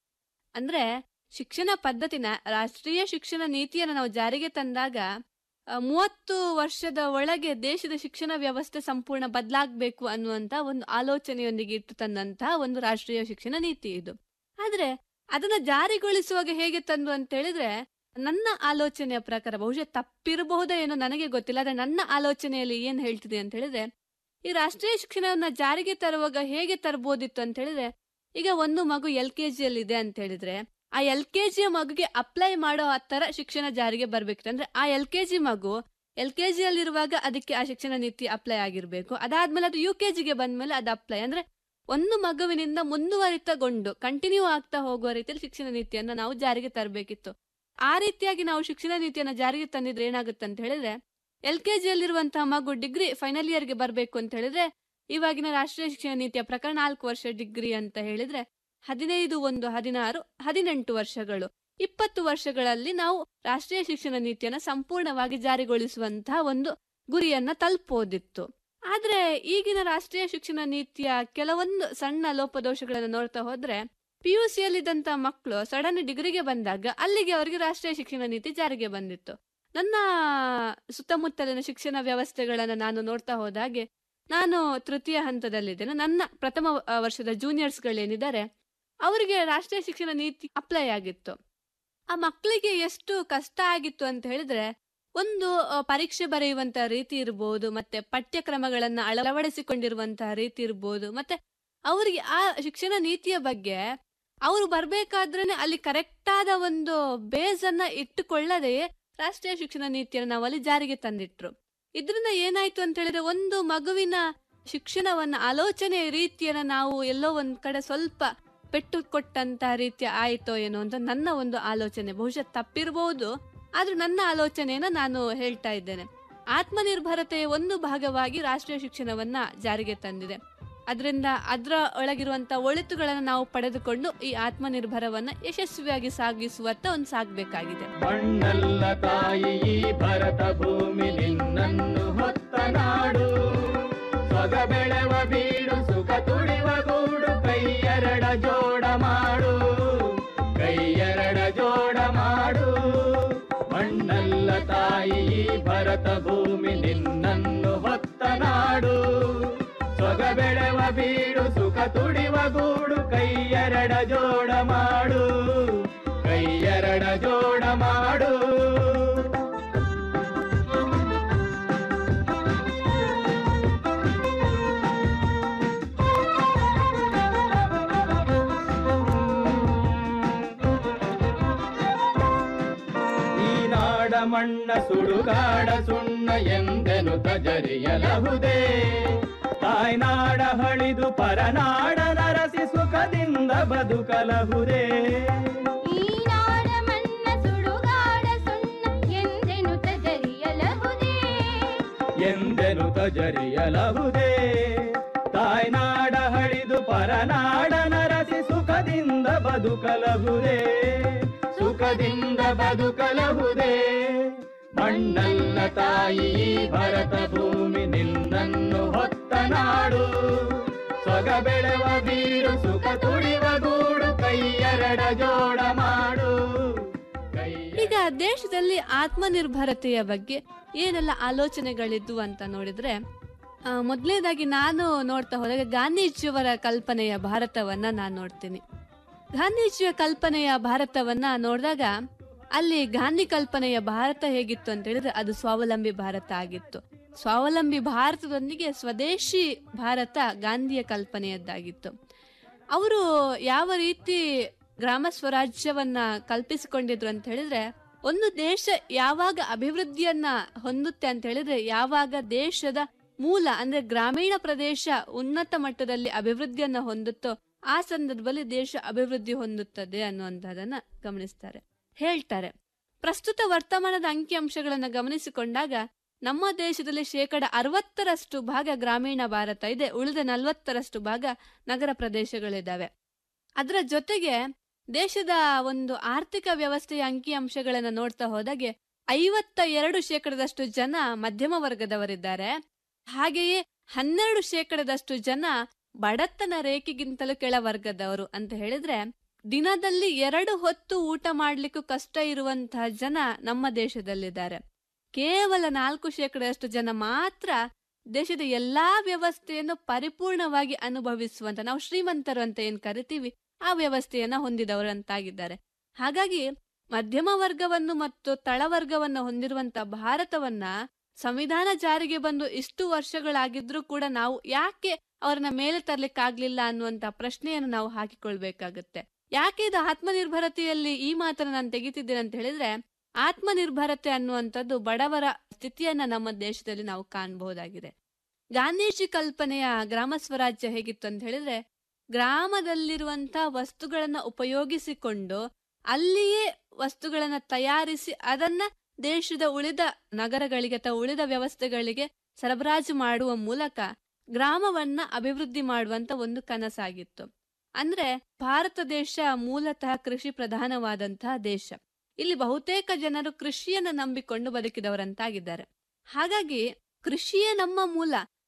ಅಂದ್ರೆ ಶಿಕ್ಷಣ ಪದ್ಧತಿನ ರಾಷ್ಟ್ರೀಯ ಶಿಕ್ಷಣ ನೀತಿಯನ್ನ ನಾವು ಜಾರಿಗೆ ತಂದಾಗ ಆ, ಮೂವತ್ತು ವರ್ಷದ ಒಳಗೆ ದೇಶದ ಶಿಕ್ಷಣ ವ್ಯವಸ್ಥೆ ಸಂಪೂರ್ಣ ಬದಲಾಗಬೇಕು ಅನ್ನುವಂತ ಒಂದು ಆಲೋಚನೆಯೊಂದಿಗೆ ಇಟ್ಟು ತಂದಂತಹ ಒಂದು ರಾಷ್ಟ್ರೀಯ ಶಿಕ್ಷಣ ನೀತಿ ಇದು ಆದ್ರೆ ಅದನ್ನ ಜಾರಿಗೊಳಿಸುವಾಗ ಹೇಗೆ ತಂದು ಅಂತ ಹೇಳಿದ್ರೆ ನನ್ನ ಆಲೋಚನೆಯ ಪ್ರಕಾರ ಬಹುಶಃ ತಪ್ಪಿರಬಹುದೋ ಏನೋ ನನಗೆ ಗೊತ್ತಿಲ್ಲ ಆದ್ರೆ ನನ್ನ ಆಲೋಚನೆಯಲ್ಲಿ ಏನ್ ಹೇಳ್ತಿದೆ ಅಂತ ಹೇಳಿದ್ರೆ ಈ ರಾಷ್ಟ್ರೀಯ ಶಿಕ್ಷಣವನ್ನ ಜಾರಿಗೆ ತರುವಾಗ ಹೇಗೆ ತರಬಹುದಿತ್ತು ಅಂತ ಹೇಳಿದ್ರೆ ಈಗ ಒಂದು ಮಗು ಎಲ್ ಕೆ ಜಿಯಲ್ಲಿ ಇದೆ ಅಂತ ಹೇಳಿದ್ರೆ ಆ ಎಲ್ ಕೆ ಜಿಯ ಮಗುಗೆ ಅಪ್ಲೈ ಮಾಡೋ ಆ ತರ ಶಿಕ್ಷಣ ಜಾರಿಗೆ ಬರ್ಬೇಕಿತ್ತು ಅಂದ್ರೆ ಆ ಎಲ್ ಕೆ ಜಿ ಮಗು ಎಲ್ ಕೆ ಜಿಯಲ್ಲಿರುವಾಗ ಅದಕ್ಕೆ ಆ ಶಿಕ್ಷಣ ನೀತಿ ಅಪ್ಲೈ ಆಗಿರ್ಬೇಕು ಅದಾದ್ಮೇಲೆ ಅದು ಯು ಕೆ ಜಿಗೆ ಬಂದ್ಮೇಲೆ ಅದು ಅಪ್ಲೈ ಅಂದ್ರೆ ಒಂದು ಮಗುವಿನಿಂದ ಮುಂದುವರಿತಗೊಂಡು ಕಂಟಿನ್ಯೂ ಆಗ್ತಾ ಹೋಗುವ ರೀತಿಯಲ್ಲಿ ಶಿಕ್ಷಣ ನೀತಿಯನ್ನ ನಾವು ಜಾರಿಗೆ ತರಬೇಕಿತ್ತು ಆ ರೀತಿಯಾಗಿ ನಾವು ಶಿಕ್ಷಣ ನೀತಿಯನ್ನ ಜಾರಿಗೆ ತಂದಿದ್ರೆ ಏನಾಗುತ್ತೆ ಅಂತ ಹೇಳಿದ್ರೆ ಎಲ್ ಕೆ ಜಿಯಲ್ಲಿರುವಂತಹ ಮಗು ಡಿಗ್ರಿ ಫೈನಲ್ ಇಯರ್ಗೆ ಬರಬೇಕು ಅಂತ ಹೇಳಿದ್ರೆ ಇವಾಗಿನ ರಾಷ್ಟ್ರೀಯ ಶಿಕ್ಷಣ ನೀತಿಯ ಪ್ರಕಾರ ನಾಲ್ಕು ವರ್ಷ ಡಿಗ್ರಿ ಅಂತ ಹೇಳಿದ್ರೆ ಹದಿನೈದು ಒಂದು ಹದಿನಾರು ಹದಿನೆಂಟು ವರ್ಷಗಳು ಇಪ್ಪತ್ತು ವರ್ಷಗಳಲ್ಲಿ ನಾವು ರಾಷ್ಟ್ರೀಯ ಶಿಕ್ಷಣ ನೀತಿಯನ್ನ ಸಂಪೂರ್ಣವಾಗಿ ಜಾರಿಗೊಳಿಸುವಂತಹ ಒಂದು ಗುರಿಯನ್ನ ತಲುಪೋದಿತ್ತು ಆದ್ರೆ ಈಗಿನ ರಾಷ್ಟ್ರೀಯ ಶಿಕ್ಷಣ ನೀತಿಯ ಕೆಲವೊಂದು ಸಣ್ಣ ಲೋಪದೋಷಗಳನ್ನು ನೋಡ್ತಾ ಹೋದ್ರೆ ಪಿ ಯು ಸಿಯಲ್ಲಿದ್ದಂತ ಮಕ್ಕಳು ಸಡನ್ ಡಿಗ್ರಿಗೆ ಬಂದಾಗ ಅಲ್ಲಿಗೆ ಅವರಿಗೆ ರಾಷ್ಟ್ರೀಯ ಶಿಕ್ಷಣ ನೀತಿ ಜಾರಿಗೆ ಬಂದಿತ್ತು ನನ್ನ ಸುತ್ತಮುತ್ತಲಿನ ಶಿಕ್ಷಣ ವ್ಯವಸ್ಥೆಗಳನ್ನ ನಾನು ನೋಡ್ತಾ ಹೋದಾಗೆ ನಾನು ತೃತೀಯ ಹಂತದಲ್ಲಿದ್ದೇನೆ ನನ್ನ ಪ್ರಥಮ ಆ, ವರ್ಷದ ಜೂನಿಯರ್ಸ್ಗಳೇನಿದ್ದಾರೆ ಅವರಿಗೆ ರಾಷ್ಟ್ರೀಯ ಶಿಕ್ಷಣ ನೀತಿ ಅಪ್ಲೈ ಆಗಿತ್ತು ಆ ಮಕ್ಕಳಿಗೆ ಎಷ್ಟು ಕಷ್ಟ ಆಗಿತ್ತು ಅಂತ ಹೇಳಿದ್ರೆ ಒಂದು ಆ, ಪರೀಕ್ಷೆ ಬರೆಯುವಂತ ರೀತಿ ಇರ್ಬೋದು ಮತ್ತೆ ಪಠ್ಯಕ್ರಮಗಳನ್ನ ಅಳವಡಿಸಿಕೊಂಡಿರುವಂತಹ ರೀತಿ ಇರ್ಬೋದು ಮತ್ತೆ ಅವರಿಗೆ ಆ ಶಿಕ್ಷಣ ನೀತಿಯ ಬಗ್ಗೆ ಅವರು ಬರ್ಬೇಕಾದ್ರೇನೆ ಅಲ್ಲಿ ಕರೆಕ್ಟ್ ಆದ ಒಂದು ಬೇಸ್ ಅನ್ನ ಇಟ್ಟುಕೊಳ್ಳದೆಯೇ ರಾಷ್ಟ್ರೀಯ ಶಿಕ್ಷಣ ನೀತಿಯನ್ನು ನಾವು ಅಲ್ಲಿ ಜಾರಿಗೆ ತಂದಿಟ್ರು ಇದರಿಂದ ಏನಾಯ್ತು ಅಂತ ಹೇಳಿದ್ರೆ ಒಂದು ಮಗುವಿನ ಶಿಕ್ಷಣವನ್ನ ಆಲೋಚನೆ ರೀತಿಯನ್ನ ನಾವು ಎಲ್ಲೋ ಒಂದ್ ಕಡೆ ಸ್ವಲ್ಪ ಪೆಟ್ಟು ಕೊಟ್ಟಂತ ರೀತಿಯ ಆಯ್ತೋ ಏನೋ ಅಂತ ನನ್ನ ಒಂದು ಆಲೋಚನೆ ಬಹುಶಃ ತಪ್ಪಿರಬಹುದು ಆದ್ರೂ ನನ್ನ ಆಲೋಚನೆಯನ್ನ ನಾನು ಹೇಳ್ತಾ ಇದ್ದೇನೆ ಆತ್ಮನಿರ್ಭರತೆಯ ಒಂದು ಭಾಗವಾಗಿ ರಾಷ್ಟ್ರೀಯ ಶಿಕ್ಷಣವನ್ನ ಜಾರಿಗೆ ತಂದಿದೆ ಅದರಿಂದ ಅದರ ಒಳಗಿರುವಂತ ಒಳಿತುಗಳನ್ನು ನಾವು ಪಡೆದುಕೊಂಡು ಈ ಆತ್ಮನಿರ್ಭರವನ್ನ ಯಶಸ್ವಿಯಾಗಿ ಸಾಗಿಸುವತ್ತ ಒಂದು ಸಾಗಬೇಕಾಗಿದೆ ಮಣ್ಣಲ್ಲ ತಾಯಿ ಈ ಭರತ ಭೂಮಿ ನಿನ್ನನ್ನು ಹೊತ್ತ ನಾಡು ಸೊಗ ಬೆಳೆವ ಬೀಡು ಸುಖ ತುಳಿವ ಗೂಡು ಕೈಯರಡ ಜೋಡ ಮಾಡು ಕೈಯರಡ ಜೋಡ ಮಾಡು ಮಣ್ಣಲ್ಲ ತಾಯಿ ಈ ಭರತ ಭೂಮಿ ನಿನ್ನನ್ನು ಹೊತ್ತ ನಾಡು ಸೊಗ ಬೆಳೆವ ಬೀಡು ಸುಖ ತುಡಿವ ಗೂಡು ಕೈಯರಡ ಜೋಡ ಮಾಡು ಕೈಯರಡ ಜೋಡ ಮಾಡು ಈ ನಾಡ ಮಣ್ಣ ಸುಡುಗಾಡ ಸುಣ್ಣ ಎಂದೆನು ತಜರಿಯಲಹುದೇ ತಾಯ್ನಾಡ ಹಳಿದು ಪರನಾಡ ನರಸಿ ಸುಖದಿಂದ ಬದುಕಲಹುದೇ ಈ ನಾಡ ಮಣ್ಣ ಸುಡುಗಾಡ ಸುಣ್ಣ ಎಂದೆನು ತಜರಿಯಲಹುದೇ ಎಂದೆನು ತಜರಿಯಲಹುದೇ ತಾಯ್ನಾಡ ಹಳಿದು ಪರನಾಡ ನರಸಿ ಸುಖದಿಂದ ಬದುಕಲಹುದೇ ಸುಖದಿಂದ ಬದುಕಲಹುದೇ ಮಣ್ಣಲ್ಲ ತಾಯಿ ಈ ಭರತ ಭೂಮಿ ನಿನ್ನನ್ನು ಹೊತ್ತ ನಾಡು ಸೊಗ ಬೆಳೆವ ಬೀಡು ಸುಖ ತುಳಿವ ಗೂಡು ಕೈಯರಡ ಜೋಡ ಮಾಡು ಈಗ ದೇಶದಲ್ಲಿ ಆತ್ಮನಿರ್ಭರತೆಯ ಬಗ್ಗೆ ಏನೆಲ್ಲ ಆಲೋಚನೆಗಳಿದ್ವು ಅಂತ ನೋಡಿದ್ರೆ ಆ, ಮೊದಲನೇದಾಗಿ ನಾನು ನೋಡ್ತಾ ಹೋದಾಗ ಗಾಂಧೀಜಿಯವರ ಕಲ್ಪನೆಯ ಭಾರತವನ್ನ ನಾನು ನೋಡ್ತೀನಿ ಗಾಂಧೀಜಿಯ ಕಲ್ಪನೆಯ ಭಾರತವನ್ನ ನೋಡಿದಾಗ ಅಲ್ಲಿ ಗಾಂಧಿ ಕಲ್ಪನೆಯ ಭಾರತ ಹೇಗಿತ್ತು ಅಂತ ಹೇಳಿದ್ರೆ ಅದು ಸ್ವಾವಲಂಬಿ ಭಾರತ ಆಗಿತ್ತು ಸ್ವಾವಲಂಬಿ ಭಾರತದೊಂದಿಗೆ ಸ್ವದೇಶಿ ಭಾರತ ಗಾಂಧಿಯ ಕಲ್ಪನೆಯದ್ದಾಗಿತ್ತು ಅವರು ಯಾವ ರೀತಿ ಗ್ರಾಮ ಸ್ವರಾಜ್ಯವನ್ನ ಕಲ್ಪಿಸಿಕೊಂಡಿದ್ರು ಅಂತ ಹೇಳಿದ್ರೆ ಒಂದು ದೇಶ ಯಾವಾಗ ಅಭಿವೃದ್ಧಿಯನ್ನ ಹೊಂದುತ್ತೆ ಅಂತ ಹೇಳಿದ್ರೆ ಯಾವಾಗ ದೇಶದ ಮೂಲ ಅಂದ್ರೆ ಗ್ರಾಮೀಣ ಪ್ರದೇಶ ಉನ್ನತ ಮಟ್ಟದಲ್ಲಿ ಅಭಿವೃದ್ಧಿಯನ್ನ ಹೊಂದುತ್ತೋ ಆ ಸಂದರ್ಭದಲ್ಲಿ ದೇಶ ಅಭಿವೃದ್ಧಿ ಹೊಂದುತ್ತದೆ ಅನ್ನುವಂಥದ್ದನ್ನ ಗಮನಿಸ್ತಾರೆ ಹೇಳ್ತಾರೆ ಪ್ರಸ್ತುತ ವರ್ತಮಾನದ ಅಂಕಿಅಂಶಗಳನ್ನ ಗಮನಿಸಿಕೊಂಡಾಗ ನಮ್ಮ ದೇಶದಲ್ಲಿ ಶೇಕಡ ಅರವತ್ತರಷ್ಟು ಭಾಗ ಗ್ರಾಮೀಣ ಭಾರತ ಇದೆ ಉಳಿದ ನಲವತ್ತರಷ್ಟು ಭಾಗ ನಗರ ಪ್ರದೇಶಗಳಿದ್ದಾವೆ ಅದರ ಜೊತೆಗೆ ದೇಶದ ಒಂದು ಆರ್ಥಿಕ ವ್ಯವಸ್ಥೆಯ ಅಂಕಿಅಂಶಗಳನ್ನ ನೋಡ್ತಾ ಹೋದಾಗೆ ಐವತ್ತ ಎರಡು ಶೇಕಡದಷ್ಟು ಜನ ಮಧ್ಯಮ ವರ್ಗದವರಿದ್ದಾರೆ ಹಾಗೆಯೇ ಹನ್ನೆರಡು ಶೇಕಡದಷ್ಟು ಜನ ಬಡತನ ರೇಖೆಗಿಂತಲೂ ಕೆಳ ವರ್ಗದವರು ಅಂತ ಹೇಳಿದ್ರೆ ದಿನದಲ್ಲಿ ಎರಡು ಹೊತ್ತು ಊಟ ಮಾಡ್ಲಿಕ್ಕೂ ಕಷ್ಟ ಇರುವಂತಹ ಜನ ನಮ್ಮ ದೇಶದಲ್ಲಿದ್ದಾರೆ ಕೇವಲ ನಾಲ್ಕು ಶೇಕಡದಷ್ಟು ಜನ ಮಾತ್ರ ದೇಶದ ಎಲ್ಲಾ ವ್ಯವಸ್ಥೆಯನ್ನು ಪರಿಪೂರ್ಣವಾಗಿ ಅನುಭವಿಸುವಂತ ನಾವು ಶ್ರೀಮಂತರು ಅಂತ ಏನ್ ಕರಿತೀವಿ ಆ ವ್ಯವಸ್ಥೆಯನ್ನ ಹೊಂದಿದವರು ಅಂತಾಗಿದ್ದಾರೆ ಹಾಗಾಗಿ ಮಧ್ಯಮ ವರ್ಗವನ್ನು ಮತ್ತು ತಳವರ್ಗವನ್ನು ಹೊಂದಿರುವಂತ ಭಾರತವನ್ನ ಸಂವಿಧಾನ ಜಾರಿಗೆ ಬಂದು ಇಷ್ಟು ವರ್ಷಗಳಾಗಿದ್ರೂ ಕೂಡ ನಾವು ಯಾಕೆ ಅವರನ್ನ ಮೇಲೆ ತರ್ಲಿಕ್ಕಾಗ್ಲಿಲ್ಲ ಅನ್ನುವಂತ ಪ್ರಶ್ನೆಯನ್ನು ನಾವು ಹಾಕಿಕೊಳ್ಬೇಕಾಗತ್ತೆ ಯಾಕೆ ಇದು ಆತ್ಮನಿರ್ಭರತೆಯಲ್ಲಿ ಈ ಮಾತನ್ನ ನಾನು ತೆಗಿತಿದ್ದೇನೆ ಅಂತ ಹೇಳಿದ್ರೆ ಆತ್ಮನಿರ್ಭರತೆ ಅನ್ನುವಂಥದ್ದು ಬಡವರ ಸ್ಥಿತಿಯನ್ನ ನಮ್ಮ ದೇಶದಲ್ಲಿ ನಾವು ಕಾಣಬಹುದಾಗಿದೆ ಗಾಂಧೀಜಿ ಕಲ್ಪನೆಯ ಗ್ರಾಮ ಸ್ವರಾಜ್ಯ ಹೇಗಿತ್ತು ಅಂತ ಹೇಳಿದ್ರೆ ಗ್ರಾಮದಲ್ಲಿರುವಂತ ವಸ್ತುಗಳನ್ನ ಉಪಯೋಗಿಸಿಕೊಂಡು ಅಲ್ಲಿಯೇ ವಸ್ತುಗಳನ್ನ ತಯಾರಿಸಿ ಅದನ್ನ ದೇಶದ ಉಳಿದ ನಗರಗಳಿಗೆ ಅಥವಾ ಉಳಿದ ವ್ಯವಸ್ಥೆಗಳಿಗೆ ಸರಬರಾಜು ಮಾಡುವ ಮೂಲಕ ಗ್ರಾಮವನ್ನ ಅಭಿವೃದ್ಧಿ ಮಾಡುವಂತ ಒಂದು ಕನಸಾಗಿತ್ತು ಅಂದ್ರೆ ಭಾರತ ದೇಶ ಮೂಲತಃ ಕೃಷಿ ಪ್ರಧಾನವಾದಂತಹ ದೇಶ ಇಲ್ಲಿ ಬಹುತೇಕ ಜನರು ಕೃಷಿಯನ್ನ ನಂಬಿಕೊಂಡು ಬದುಕಿದವರಂತಾಗಿದ್ದಾರೆ ಹಾಗಾಗಿ ಕೃಷಿಯೇ ನಮ್ಮ ಮೂಲ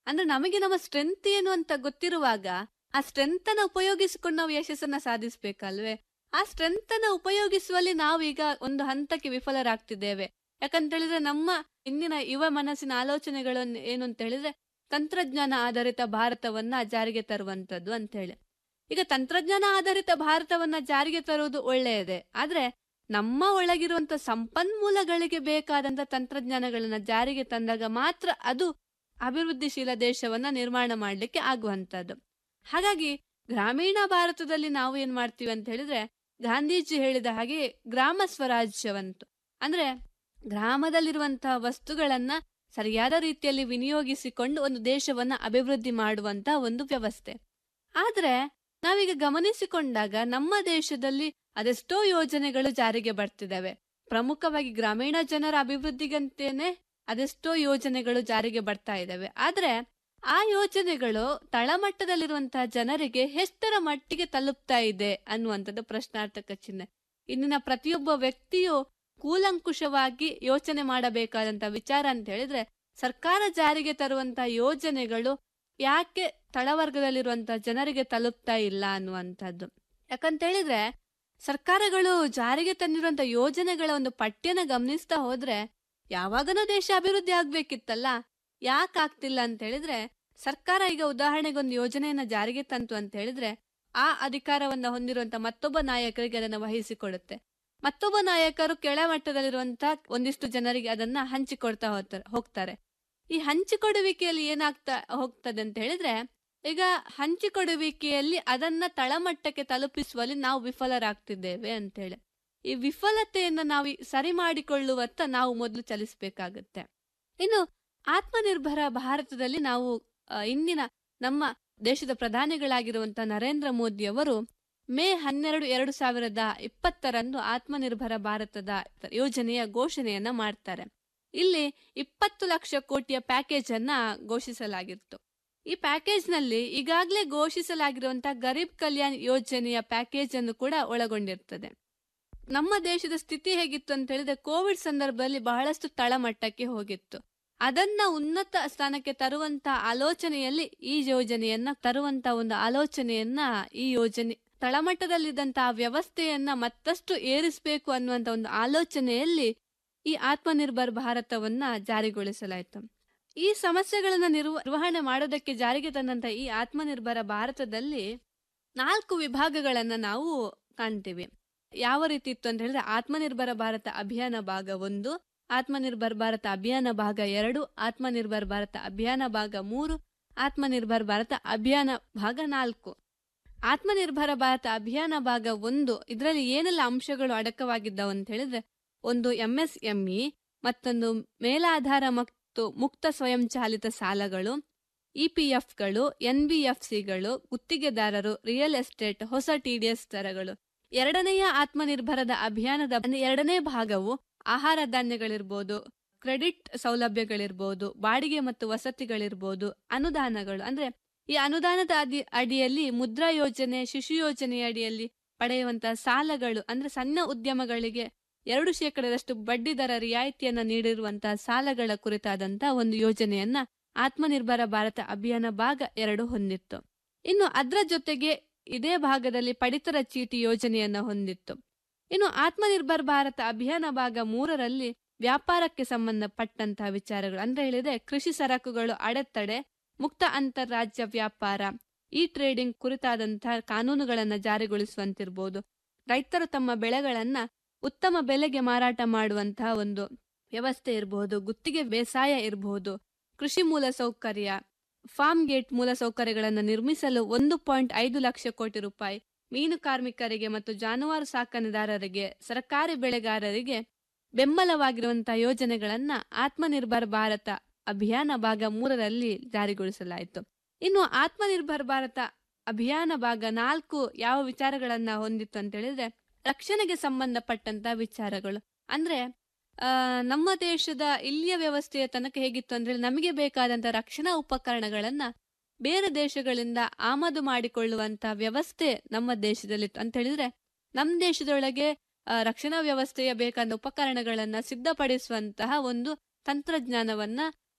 ಅಂದ್ರೆ ನಮಗೆ ನಮ್ಮ ಸ್ಟ್ರೆಂತ್ ಏನು ಅಂತ ಗೊತ್ತಿರುವಾಗ ಆ ಸ್ಟ್ರೆಂತ್ ಅನ್ನ ಉಪಯೋಗಿಸಿಕೊಂಡು ನಾವು ಯಶಸ್ಸನ್ನ ಸಾಧಿಸ್ಬೇಕಲ್ವೇ ಆ ಸ್ಟ್ರೆಂತ್ ಅನ್ನ ಉಪಯೋಗಿಸುವಲ್ಲಿ ನಾವೀಗ ಒಂದು ಹಂತಕ್ಕೆ ವಿಫಲರಾಗ್ತಿದ್ದೇವೆ ಯಾಕಂತ ಹೇಳಿದ್ರೆ ನಮ್ಮ ಇಂದಿನ ಯುವ ಮನಸ್ಸಿನ ಆಲೋಚನೆಗಳು ಏನು ಅಂತ ಹೇಳಿದ್ರೆ ತಂತ್ರಜ್ಞಾನ ಆಧಾರಿತ ಭಾರತವನ್ನ ಜಾರಿಗೆ ತರುವಂತದ್ದು ಅಂತ ಹೇಳಿ ಈಗ ತಂತ್ರಜ್ಞಾನ ಆಧಾರಿತ ಭಾರತವನ್ನ ಜಾರಿಗೆ ತರುವುದು ಒಳ್ಳೆಯದೇ ಆದ್ರೆ ನಮ್ಮ ಒಳಗಿರುವಂತ ಸಂಪನ್ಮೂಲಗಳಿಗೆ ಬೇಕಾದಂತ ತಂತ್ರಜ್ಞಾನಗಳನ್ನ ಜಾರಿಗೆ ತಂದಾಗ ಮಾತ್ರ ಅದು ಅಭಿವೃದ್ಧಿಶೀಲ ದೇಶವನ್ನ ನಿರ್ಮಾಣ ಮಾಡ್ಲಿಕ್ಕೆ ಆಗುವಂತದ್ದು ಹಾಗಾಗಿ ಗ್ರಾಮೀಣ ಭಾರತದಲ್ಲಿ ನಾವು ಏನ್ ಮಾಡ್ತೀವಿ ಅಂತ ಹೇಳಿದ್ರೆ ಗಾಂಧೀಜಿ ಹೇಳಿದ ಹಾಗೆ ಗ್ರಾಮ ಸ್ವರಾಜ್ಯವಂತು ಅಂದ್ರೆ ಗ್ರಾಮದಲ್ಲಿರುವಂತಹ ವಸ್ತುಗಳನ್ನ ಸರಿಯಾದ ರೀತಿಯಲ್ಲಿ ವಿನಿಯೋಗಿಸಿಕೊಂಡು ಒಂದು ದೇಶವನ್ನ ಅಭಿವೃದ್ಧಿ ಮಾಡುವಂತ ಒಂದು ವ್ಯವಸ್ಥೆ ಆದ್ರೆ ನಾವೀಗ ಗಮನಿಸಿಕೊಂಡಾಗ ನಮ್ಮ ದೇಶದಲ್ಲಿ ಅದೆಷ್ಟೋ ಯೋಜನೆಗಳು ಜಾರಿಗೆ ಬರ್ತಿದ್ದಾವೆ ಪ್ರಮುಖವಾಗಿ ಗ್ರಾಮೀಣ ಜನರ ಅಭಿವೃದ್ಧಿಗಂತೇನೆ ಅದೆಷ್ಟೋ ಯೋಜನೆಗಳು ಜಾರಿಗೆ ಬರ್ತಾ ಇದ್ದಾವೆ ಆದ್ರೆ ಆ ಯೋಜನೆಗಳು ತಳಮಟ್ಟದಲ್ಲಿರುವಂತಹ ಜನರಿಗೆ ಎಷ್ಟರ ಮಟ್ಟಿಗೆ ತಲುಪ್ತಾ ಇದೆ ಅನ್ನುವಂಥದ್ದು ಪ್ರಶ್ನಾರ್ಥಕ ಚಿಹ್ನೆ ಇಂದಿನ ಪ್ರತಿಯೊಬ್ಬ ವ್ಯಕ್ತಿಯು ಕೂಲಂಕುಷವಾಗಿ ಯೋಚನೆ ಮಾಡಬೇಕಾದಂತ ವಿಚಾರ ಅಂತ ಹೇಳಿದ್ರೆ ಸರ್ಕಾರ ಜಾರಿಗೆ ತರುವಂತ ಯೋಜನೆಗಳು ಯಾಕೆ ತಳವರ್ಗದಲ್ಲಿರುವಂತ ಜನರಿಗೆ ತಲುಪ್ತಾ ಇಲ್ಲ ಅನ್ನುವಂಥದ್ದು ಯಾಕಂತ ಹೇಳಿದ್ರೆ ಸರ್ಕಾರಗಳು ಜಾರಿಗೆ ತಂದಿರುವಂತ ಯೋಜನೆಗಳ ಒಂದು ಪಠ್ಯನ ಗಮನಿಸ್ತಾ ಹೋದ್ರೆ ಯಾವಾಗನೂ ದೇಶ ಅಭಿವೃದ್ಧಿ ಆಗ್ಬೇಕಿತ್ತಲ್ಲ ಯಾಕೆ ಆಗ್ತಿಲ್ಲ ಅಂತ ಹೇಳಿದ್ರೆ ಸರ್ಕಾರ ಈಗ ಉದಾಹರಣೆಗೆ ಒಂದು ಯೋಜನೆಯನ್ನ ಜಾರಿಗೆ ತಂತು ಅಂತ ಹೇಳಿದ್ರೆ ಆ ಅಧಿಕಾರವನ್ನ ಹೊಂದಿರುವಂತ ಮತ್ತೊಬ್ಬ ನಾಯಕರಿಗೆ ಅದನ್ನ ವಹಿಸಿಕೊಡುತ್ತೆ ಮತ್ತೊಬ್ಬ ನಾಯಕರು ಕೆಳಮಟ್ಟದಲ್ಲಿರುವಂತ ಒಂದಿಷ್ಟು ಜನರಿಗೆ ಅದನ್ನ ಹಂಚಿಕೊಡ್ತಾ ಹೋಗ್ತಾರೆ ಹೋಗ್ತಾರೆ ಈ ಹಂಚಿಕೊಡುವಿಕೆಯಲ್ಲಿ ಏನಾಗ್ತಾ ಹೋಗ್ತದೆ ಅಂತ ಹೇಳಿದ್ರೆ ಈಗ ಹಂಚಿಕೊಡುವಿಕೆಯಲ್ಲಿ ಅದನ್ನ ತಳಮಟ್ಟಕ್ಕೆ ತಲುಪಿಸುವಲ್ಲಿ ನಾವು ವಿಫಲರಾಗ್ತಿದ್ದೇವೆ ಅಂತೇಳಿ ಈ ವಿಫಲತೆಯನ್ನ ನಾವು ಈ ಸರಿ ಮಾಡಿಕೊಳ್ಳುವತ್ತ ನಾವು ಮೊದಲು ಚಲಿಸಬೇಕಾಗತ್ತೆ ಇನ್ನು ಆತ್ಮನಿರ್ಭರ ಭಾರತದಲ್ಲಿ ನಾವು ಆ, ಇಂದಿನ ನಮ್ಮ ದೇಶದ ಪ್ರಧಾನಿಗಳಾಗಿರುವಂತಹ ನರೇಂದ್ರ ಮೋದಿ ಅವರು ಮೇ ಹನ್ನೆರಡು ಎರಡು ಸಾವಿರದ ಇಪ್ಪತ್ತರಂದು ಆತ್ಮನಿರ್ಭರ ಭಾರತದ ಯೋಜನೆಯ ಘೋಷಣೆಯನ್ನ ಮಾಡ್ತಾರೆ ಇಲ್ಲಿ ಇಪ್ಪತ್ತು ಲಕ್ಷ ಕೋಟಿಯ ಪ್ಯಾಕೇಜ್ ಅನ್ನ ಘೋಷಿಸಲಾಗಿತ್ತು ಈ ಪ್ಯಾಕೇಜ್ ನಲ್ಲಿ ಈಗಾಗಲೇ ಘೋಷಿಸಲಾಗಿರುವಂತಹ ಗರೀಬ್ ಕಲ್ಯಾಣ್ ಯೋಜನೆಯ ಪ್ಯಾಕೇಜ್ ಅನ್ನು ಕೂಡ ಒಳಗೊಂಡಿರ್ತದೆ ನಮ್ಮ ದೇಶದ ಸ್ಥಿತಿ ಹೇಗಿತ್ತು ಅಂತ ಹೇಳಿದ್ರೆ ಕೋವಿಡ್ ಸಂದರ್ಭದಲ್ಲಿ ಬಹಳಷ್ಟು ತಳಮಟ್ಟಕ್ಕೆ ಹೋಗಿತ್ತು ಅದನ್ನ ಉನ್ನತ ಸ್ಥಾನಕ್ಕೆ ತರುವಂತ ಆಲೋಚನೆಯಲ್ಲಿ ಈ ಯೋಜನೆಯನ್ನ ತರುವಂತ ಒಂದು ಆಲೋಚನೆಯನ್ನ ಈ ಯೋಜನೆ ತಳಮಟ್ಟದಲ್ಲಿದ್ದಂತಹ ವ್ಯವಸ್ಥೆಯನ್ನ ಮತ್ತಷ್ಟು ಏರಿಸಬೇಕು ಅನ್ನುವಂತ ಒಂದು ಆಲೋಚನೆಯಲ್ಲಿ ಈ ಆತ್ಮನಿರ್ಭರ್ ಭಾರತವನ್ನ ಜಾರಿಗೊಳಿಸಲಾಯಿತು ಈ ಸಮಸ್ಯೆಗಳನ್ನ ನಿರ್ವ ನಿರ್ವಹಣೆ ಮಾಡೋದಕ್ಕೆ ಜಾರಿಗೆ ತಂದಂತ ಈ ಆತ್ಮನಿರ್ಭರ ಭಾರತದಲ್ಲಿ ನಾಲ್ಕು ವಿಭಾಗಗಳನ್ನ ನಾವು ಕಾಣ್ತೀವಿ ಯಾವ ರೀತಿ ಇತ್ತು ಅಂತ ಹೇಳಿದ್ರೆ ಆತ್ಮನಿರ್ಭರ ಭಾರತ ಅಭಿಯಾನ ಭಾಗ ಒಂದು ಆತ್ಮನಿರ್ಭರ್ ಭಾರತ ಅಭಿಯಾನ ಭಾಗ ಎರಡು ಆತ್ಮನಿರ್ಭರ್ ಭಾರತ ಅಭಿಯಾನ ಭಾಗ ಮೂರು ಆತ್ಮನಿರ್ಭರ್ ಭಾರತ ಅಭಿಯಾನ ಭಾಗ ನಾಲ್ಕು ಆತ್ಮನಿರ್ಭರ ಭಾರತ ಅಭಿಯಾನ ಭಾಗ ಒಂದು ಇದರಲ್ಲಿ ಏನೆಲ್ಲ ಅಂಶಗಳು ಅಡಕವಾಗಿದ್ದಾವೆ ಅಂತ ಹೇಳಿದ್ರೆ ಒಂದು ಎಂಎಸ್ಎಂಇ ಮತ್ತೊಂದು ಮೇಲಾಧಾರ ಮತ್ತು ಮುಕ್ತ ಸ್ವಯಂಚಾಲಿತ ಸಾಲಗಳು ಇಪಿಎಫ್ಗಳು ಎನ್ಬಿಎಫ್ಸಿಗಳು ಗುತ್ತಿಗೆದಾರರು ರಿಯಲ್ ಎಸ್ಟೇಟ್ ಹೊಸ ಟಿಡಿಎಸ್ ದರಗಳು ಎರಡನೆಯ ಆತ್ಮನಿರ್ಭರದ ಅಭಿಯಾನದ ಎರಡನೇ ಭಾಗವು ಆಹಾರ ಧಾನ್ಯಗಳಿರ್ಬೋದು ಕ್ರೆಡಿಟ್ ಸೌಲಭ್ಯಗಳಿರ್ಬೋದು ಬಾಡಿಗೆ ಮತ್ತು ವಸತಿಗಳಿರ್ಬೋದು ಅನುದಾನಗಳು ಅಂದ್ರೆ ಈ ಅನುದಾನದ ಅದಿ ಅಡಿಯಲ್ಲಿ ಮುದ್ರಾ ಯೋಜನೆ ಶಿಶು ಯೋಜನೆಯ ಅಡಿಯಲ್ಲಿ ಪಡೆಯುವಂತಹ ಸಾಲಗಳು ಅಂದ್ರೆ ಸಣ್ಣ ಉದ್ಯಮಗಳಿಗೆ ಎರಡು ಶೇಕಡದಷ್ಟು ಬಡ್ಡಿ ದರ ರಿಯಾಯಿತಿಯನ್ನ ನೀಡಿರುವಂತಹ ಸಾಲಗಳ ಕುರಿತಾದಂತಹ ಒಂದು ಯೋಜನೆಯನ್ನ ಆತ್ಮನಿರ್ಭರ ಭಾರತ ಅಭಿಯಾನ ಭಾಗ ಎರಡು ಹೊಂದಿತ್ತು ಇನ್ನು ಅದರ ಜೊತೆಗೆ ಇದೇ ಭಾಗದಲ್ಲಿ ಪಡಿತರ ಚೀಟಿ ಯೋಜನೆಯನ್ನ ಹೊಂದಿತ್ತು ಇನ್ನು ಆತ್ಮನಿರ್ಭರ್ ಭಾರತ ಅಭಿಯಾನ ಭಾಗ ಮೂರರಲ್ಲಿ ವ್ಯಾಪಾರಕ್ಕೆ ಸಂಬಂಧಪಟ್ಟಂತಹ ವಿಚಾರಗಳು ಅಂದ್ರೆ ಹೇಳಿದ್ರೆ ಕೃಷಿ ಸರಕುಗಳು ಅಡೆತಡೆ ಮುಕ್ತ ಅಂತಾರಾಜ್ಯ ವ್ಯಾಪಾರ ಇ ಟ್ರೇಡಿಂಗ್ ಕುರಿತಾದಂತಹ ಕಾನೂನುಗಳನ್ನ ಜಾರಿಗೊಳಿಸುವಂತಿರ್ಬೋದು ರೈತರು ತಮ್ಮ ಬೆಳೆಗಳನ್ನ ಉತ್ತಮ ಬೆಲೆಗೆ ಮಾರಾಟ ಮಾಡುವಂತಹ ಒಂದು ವ್ಯವಸ್ಥೆ ಇರಬಹುದು ಗುತ್ತಿಗೆ ಬೇಸಾಯ ಇರಬಹುದು ಕೃಷಿ ಮೂಲ ಸೌಕರ್ಯ ಫಾರ್ಮ್ ಗೇಟ್ ಮೂಲ ಸೌಕರ್ಯಗಳನ್ನು ನಿರ್ಮಿಸಲು ಒಂದು ಪಾಯಿಂಟ್ ಐದು ಲಕ್ಷ ಕೋಟಿ ರೂಪಾಯಿ ಮೀನು ಕಾರ್ಮಿಕರಿಗೆ ಮತ್ತು ಜಾನುವಾರು ಸಾಕಣೆದಾರರಿಗೆ ಸರ್ಕಾರಿ ಬೆಳೆಗಾರರಿಗೆ ಬೆಂಬಲವಾಗಿರುವಂತಹ ಯೋಜನೆಗಳನ್ನ ಆತ್ಮನಿರ್ಭರ್ ಭಾರತ ಅಭಿಯಾನ ಭಾಗ ಮೂರರಲ್ಲಿ ಜಾರಿಗೊಳಿಸಲಾಯಿತು ಇನ್ನು ಆತ್ಮನಿರ್ಭರ್ ಭಾರತ ಅಭಿಯಾನ ಭಾಗ ನಾಲ್ಕು ಯಾವ ವಿಚಾರಗಳನ್ನ ಹೊಂದಿತ್ತು ಅಂತ ಹೇಳಿದ್ರೆ ರಕ್ಷಣೆಗೆ ಸಂಬಂಧಪಟ್ಟಂತ ವಿಚಾರಗಳು ಅಂದ್ರೆ ಆ ನಮ್ಮ ದೇಶದ ಇಲ್ಲಿಯ ವ್ಯವಸ್ಥೆಯ ತನಕ ಹೇಗಿತ್ತು ಅಂದ್ರೆ ನಮಗೆ ಬೇಕಾದಂತ ರಕ್ಷಣಾ ಉಪಕರಣಗಳನ್ನ ಬೇರೆ ದೇಶಗಳಿಂದ ಆಮದು ಮಾಡಿಕೊಳ್ಳುವಂತ ವ್ಯವಸ್ಥೆ ನಮ್ಮ ದೇಶದಲ್ಲಿತ್ತು ಅಂತ ಹೇಳಿದ್ರೆ ನಮ್ಮ ದೇಶದೊಳಗೆ ಆ, ರಕ್ಷಣಾ ವ್ಯವಸ್ಥೆಯ ಬೇಕಾದ ಉಪಕರಣಗಳನ್ನ ಸಿದ್ಧಪಡಿಸುವಂತಹ ಒಂದು ತಂತ್ರಜ್ಞಾನವನ್ನ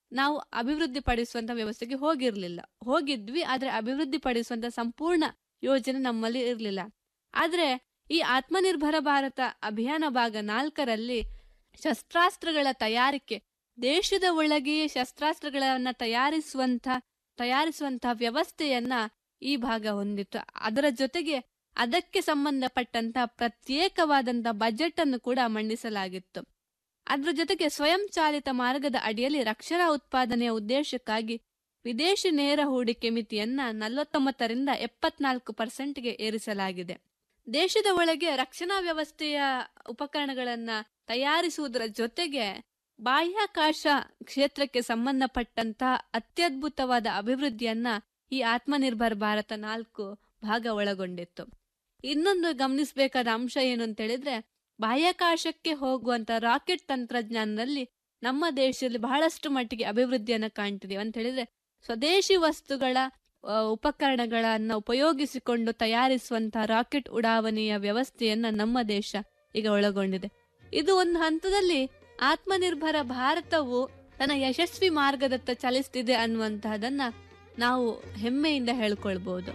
ನಾವು ಅಭಿವೃದ್ಧಿ ಪಡಿಸುವಂತ ವ್ಯವಸ್ಥೆಗೆ ಹೋಗಿರ್ಲಿಲ್ಲ ಹೋಗಿದ್ವಿ ಆದ್ರೆ ಅಭಿವೃದ್ಧಿ ಪಡಿಸುವಂತ ಸಂಪೂರ್ಣ ಯೋಜನೆ ನಮ್ಮಲ್ಲಿ ಇರಲಿಲ್ಲ ಆದ್ರೆ ಈ ಆತ್ಮನಿರ್ಭರ ಭಾರತ ಅಭಿಯಾನ ಭಾಗ ನಾಲ್ಕರಲ್ಲಿ ಶಸ್ತ್ರಾಸ್ತ್ರಗಳ ತಯಾರಿಕೆ ದೇಶದ ಒಳಗೆಯೇ ಶಸ್ತ್ರಾಸ್ತ್ರಗಳನ್ನ ತಯಾರಿಸುವಂತ ತಯಾರಿಸುವಂತ ವ್ಯವಸ್ಥೆಯನ್ನ ಈ ಭಾಗ ಹೊಂದಿತ್ತು ಅದರ ಜೊತೆಗೆ ಅದಕ್ಕೆ ಸಂಬಂಧಪಟ್ಟಂತ ಪ್ರತ್ಯೇಕವಾದಂತ ಬಜೆಟ್ ಅನ್ನು ಕೂಡ ಮಂಡಿಸಲಾಗಿತ್ತು ಅದರ ಜೊತೆಗೆ ಸ್ವಯಂ ಚಾಲಿತ ಮಾರ್ಗದ ಅಡಿಯಲ್ಲಿ ರಕ್ಷಣಾ ಉತ್ಪಾದನೆಯ ಉದ್ದೇಶಕ್ಕಾಗಿ ವಿದೇಶಿ ನೇರ ಹೂಡಿಕೆ ಮಿತಿಯನ್ನ ನಲವತ್ತೊಂಬತ್ತರಿಂದ ಎಪ್ಪತ್ನಾಲ್ಕು ಪರ್ಸೆಂಟ್ಗೆ ಏರಿಸಲಾಗಿದೆ ದೇಶದ ಒಳಗೆ ರಕ್ಷಣಾ ವ್ಯವಸ್ಥೆಯ ಉಪಕರಣಗಳನ್ನ ತಯಾರಿಸುವುದರ ಜೊತೆಗೆ ಬಾಹ್ಯಾಕಾಶ ಕ್ಷೇತ್ರಕ್ಕೆ ಸಂಬಂಧಪಟ್ಟಂತ ಅತ್ಯದ್ಭುತವಾದ ಅಭಿವೃದ್ಧಿಯನ್ನ ಈ ಆತ್ಮನಿರ್ಭರ್ ಭಾರತ ನಾಲ್ಕು ಭಾಗ ಒಳಗೊಂಡಿತ್ತು ಇನ್ನೊಂದು ಗಮನಿಸಬೇಕಾದ ಅಂಶ ಏನು ಅಂತ ಹೇಳಿದ್ರೆ ಬಾಹ್ಯಾಕಾಶಕ್ಕೆ ಹೋಗುವಂತ ರಾಕೆಟ್ ತಂತ್ರಜ್ಞಾನದಲ್ಲಿ ನಮ್ಮ ದೇಶದಲ್ಲಿ ಬಹಳಷ್ಟು ಮಟ್ಟಿಗೆ ಅಭಿವೃದ್ಧಿಯನ್ನ ಕಾಣ್ತಿದೀವಿ ಅಂತ ಹೇಳಿದ್ರೆ ಸ್ವದೇಶಿ ವಸ್ತುಗಳ ಆ, ಉಪಕರಣಗಳನ್ನ ಉಪಯೋಗಿಸಿಕೊಂಡು ತಯಾರಿಸುವಂತಹ ರಾಕೆಟ್ ಉಡಾವಣೆಯ ವ್ಯವಸ್ಥೆಯನ್ನ ನಮ್ಮ ದೇಶ ಈಗ ಒಳಗೊಂಡಿದೆ ಇದು ಒಂದು ಹಂತದಲ್ಲಿ ಆತ್ಮನಿರ್ಭರ ಭಾರತವು ತನ್ನ ಯಶಸ್ವಿ ಮಾರ್ಗದತ್ತ ಚಲಿಸ್ತಿದೆ ಅನ್ನುವಂತಹದನ್ನ ನಾವು ಹೆಮ್ಮೆಯಿಂದ ಹೇಳ್ಕೊಳ್ಬಹುದು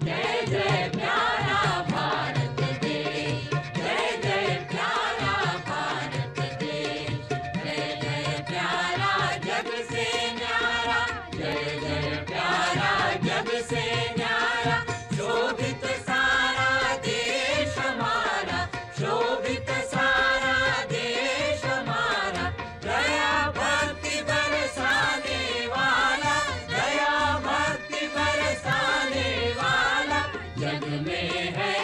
जग से न्यारा जय जय प्यारा जग से न्यारा शोभित सारा देश हमारा शोभित सारा देश हमारा दया भक्ति बरसाने वाला दया भक्ति बरसाने वाला जग में है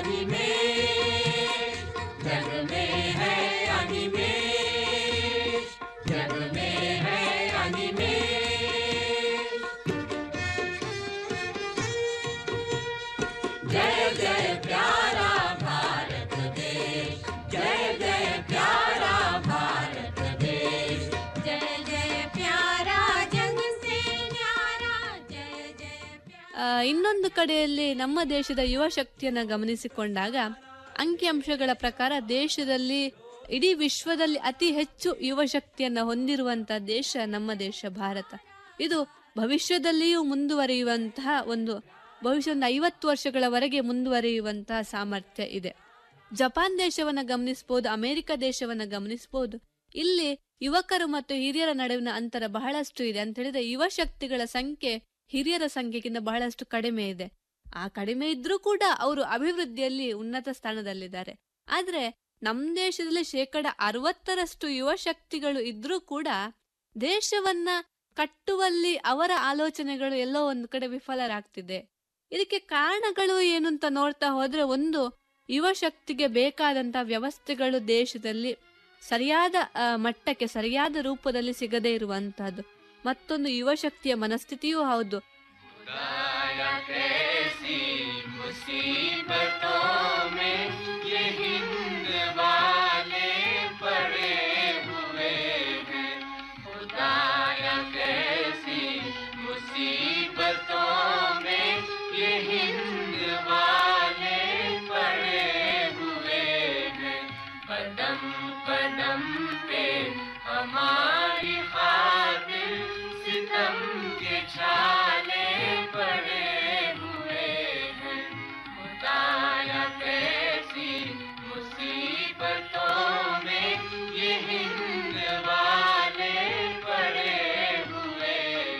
अनिमेष जग में है अनिमेष जग में है अनिमेष जय जय प्यारा भारत देश जय जय प्यारा भारत देश जय जय प्यारा जग से न्यारा जय जय ಆ, ಇನ್ನೊಂದು ಕಡೆಯಲ್ಲಿ ನಮ್ಮ ದೇಶದ ಯುವ ಶಕ್ತಿಯನ್ನ ಗಮನಿಸಿಕೊಂಡಾಗ ಅಂಕಿಅಂಶಗಳ ಪ್ರಕಾರ ದೇಶದಲ್ಲಿ ಇಡೀ ವಿಶ್ವದಲ್ಲಿ ಅತಿ ಹೆಚ್ಚು ಯುವ ಶಕ್ತಿಯನ್ನ ಹೊಂದಿರುವಂತ ದೇಶ ನಮ್ಮ ದೇಶ ಭಾರತ ಇದು ಭವಿಷ್ಯದಲ್ಲಿಯೂ ಮುಂದುವರಿಯುವಂತಹ ಒಂದು ಭವಿಷ್ಯ ಒಂದು ಐವತ್ತು ವರ್ಷಗಳವರೆಗೆ ಮುಂದುವರಿಯುವಂತಹ ಸಾಮರ್ಥ್ಯ ಇದೆ ಜಪಾನ್ ದೇಶವನ್ನ ಗಮನಿಸಬಹುದು ಅಮೆರಿಕ ದೇಶವನ್ನ ಗಮನಿಸಬಹುದು ಇಲ್ಲಿ ಯುವಕರು ಮತ್ತು ಹಿರಿಯರ ನಡುವಿನ ಅಂತರ ಬಹಳಷ್ಟು ಇದೆ ಅಂತ ಹೇಳಿದ್ರೆ ಯುವ ಶಕ್ತಿಗಳ ಸಂಖ್ಯೆ ಹಿರಿಯರ ಸಂಖ್ಯೆಗಿಂತ ಬಹಳಷ್ಟು ಕಡಿಮೆ ಇದೆ ಆ ಕಡಿಮೆ ಇದ್ರೂ ಕೂಡ ಅವರು ಅಭಿವೃದ್ಧಿಯಲ್ಲಿ ಉನ್ನತ ಸ್ಥಾನದಲ್ಲಿದ್ದಾರೆ ಆದ್ರೆ ನಮ್ ದೇಶದಲ್ಲಿ ಶೇಕಡ ಅರವತ್ತರಷ್ಟು ಯುವ ಶಕ್ತಿಗಳು ಇದ್ರೂ ಕೂಡ ದೇಶವನ್ನ ಕಟ್ಟುವಲ್ಲಿ ಅವರ ಆಲೋಚನೆಗಳು ಎಲ್ಲೋ ಒಂದು ಕಡೆ ವಿಫಲರಾಗ್ತಿದೆ ಇದಕ್ಕೆ ಕಾರಣಗಳು ಏನು ಅಂತ ನೋಡ್ತಾ ಹೋದ್ರೆ ಒಂದು ಯುವ ಶಕ್ತಿಗೆ ಬೇಕಾದಂತ ವ್ಯವಸ್ಥೆಗಳು ದೇಶದಲ್ಲಿ ಸರಿಯಾದ ಆ, ಮಟ್ಟಕ್ಕೆ ಸರಿಯಾದ ರೂಪದಲ್ಲಿ ಸಿಗದೇ ಇರುವಂತಹದ್ದು ಮತ್ತೊಂದು ಯುವ ಶಕ್ತಿಯ ಮನಸ್ಥಿತಿಯೂ ಹೌದು खुदाया कैसी मुसीबतों में ये हिंद वाले पड़े हुए हैं खुदाया कैसी मुसीबतों में ये हिंद वाले पड़े हुए हैं कदम कदम पे हमारी खातिर सितम के छाले पड़े हुए हैं खुदाया कैसी मुसीबतों में ये हिंद वाले पड़े हुए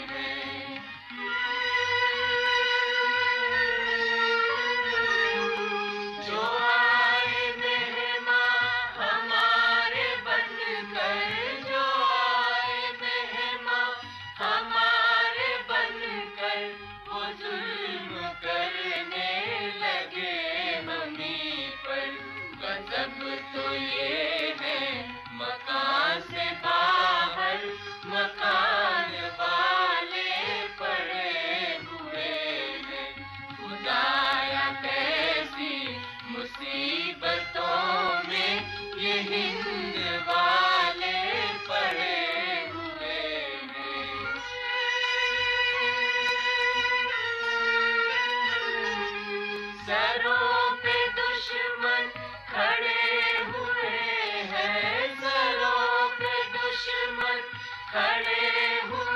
हैं जो आए मेहमान हमारे बनकर जो आए मेहमान हमारे बनकर वो जुल्म करने लगे हमी पर गजब तो ये है मकान से बाहर मकान वाले पड़े हुए हैं खुदाया कैसी मुसीबतों में ये हिंद वाले पड़े हुए हैं सरों पे दुश्मन खड़े हुए हैं सरों पे दुश्मन खड़े हुए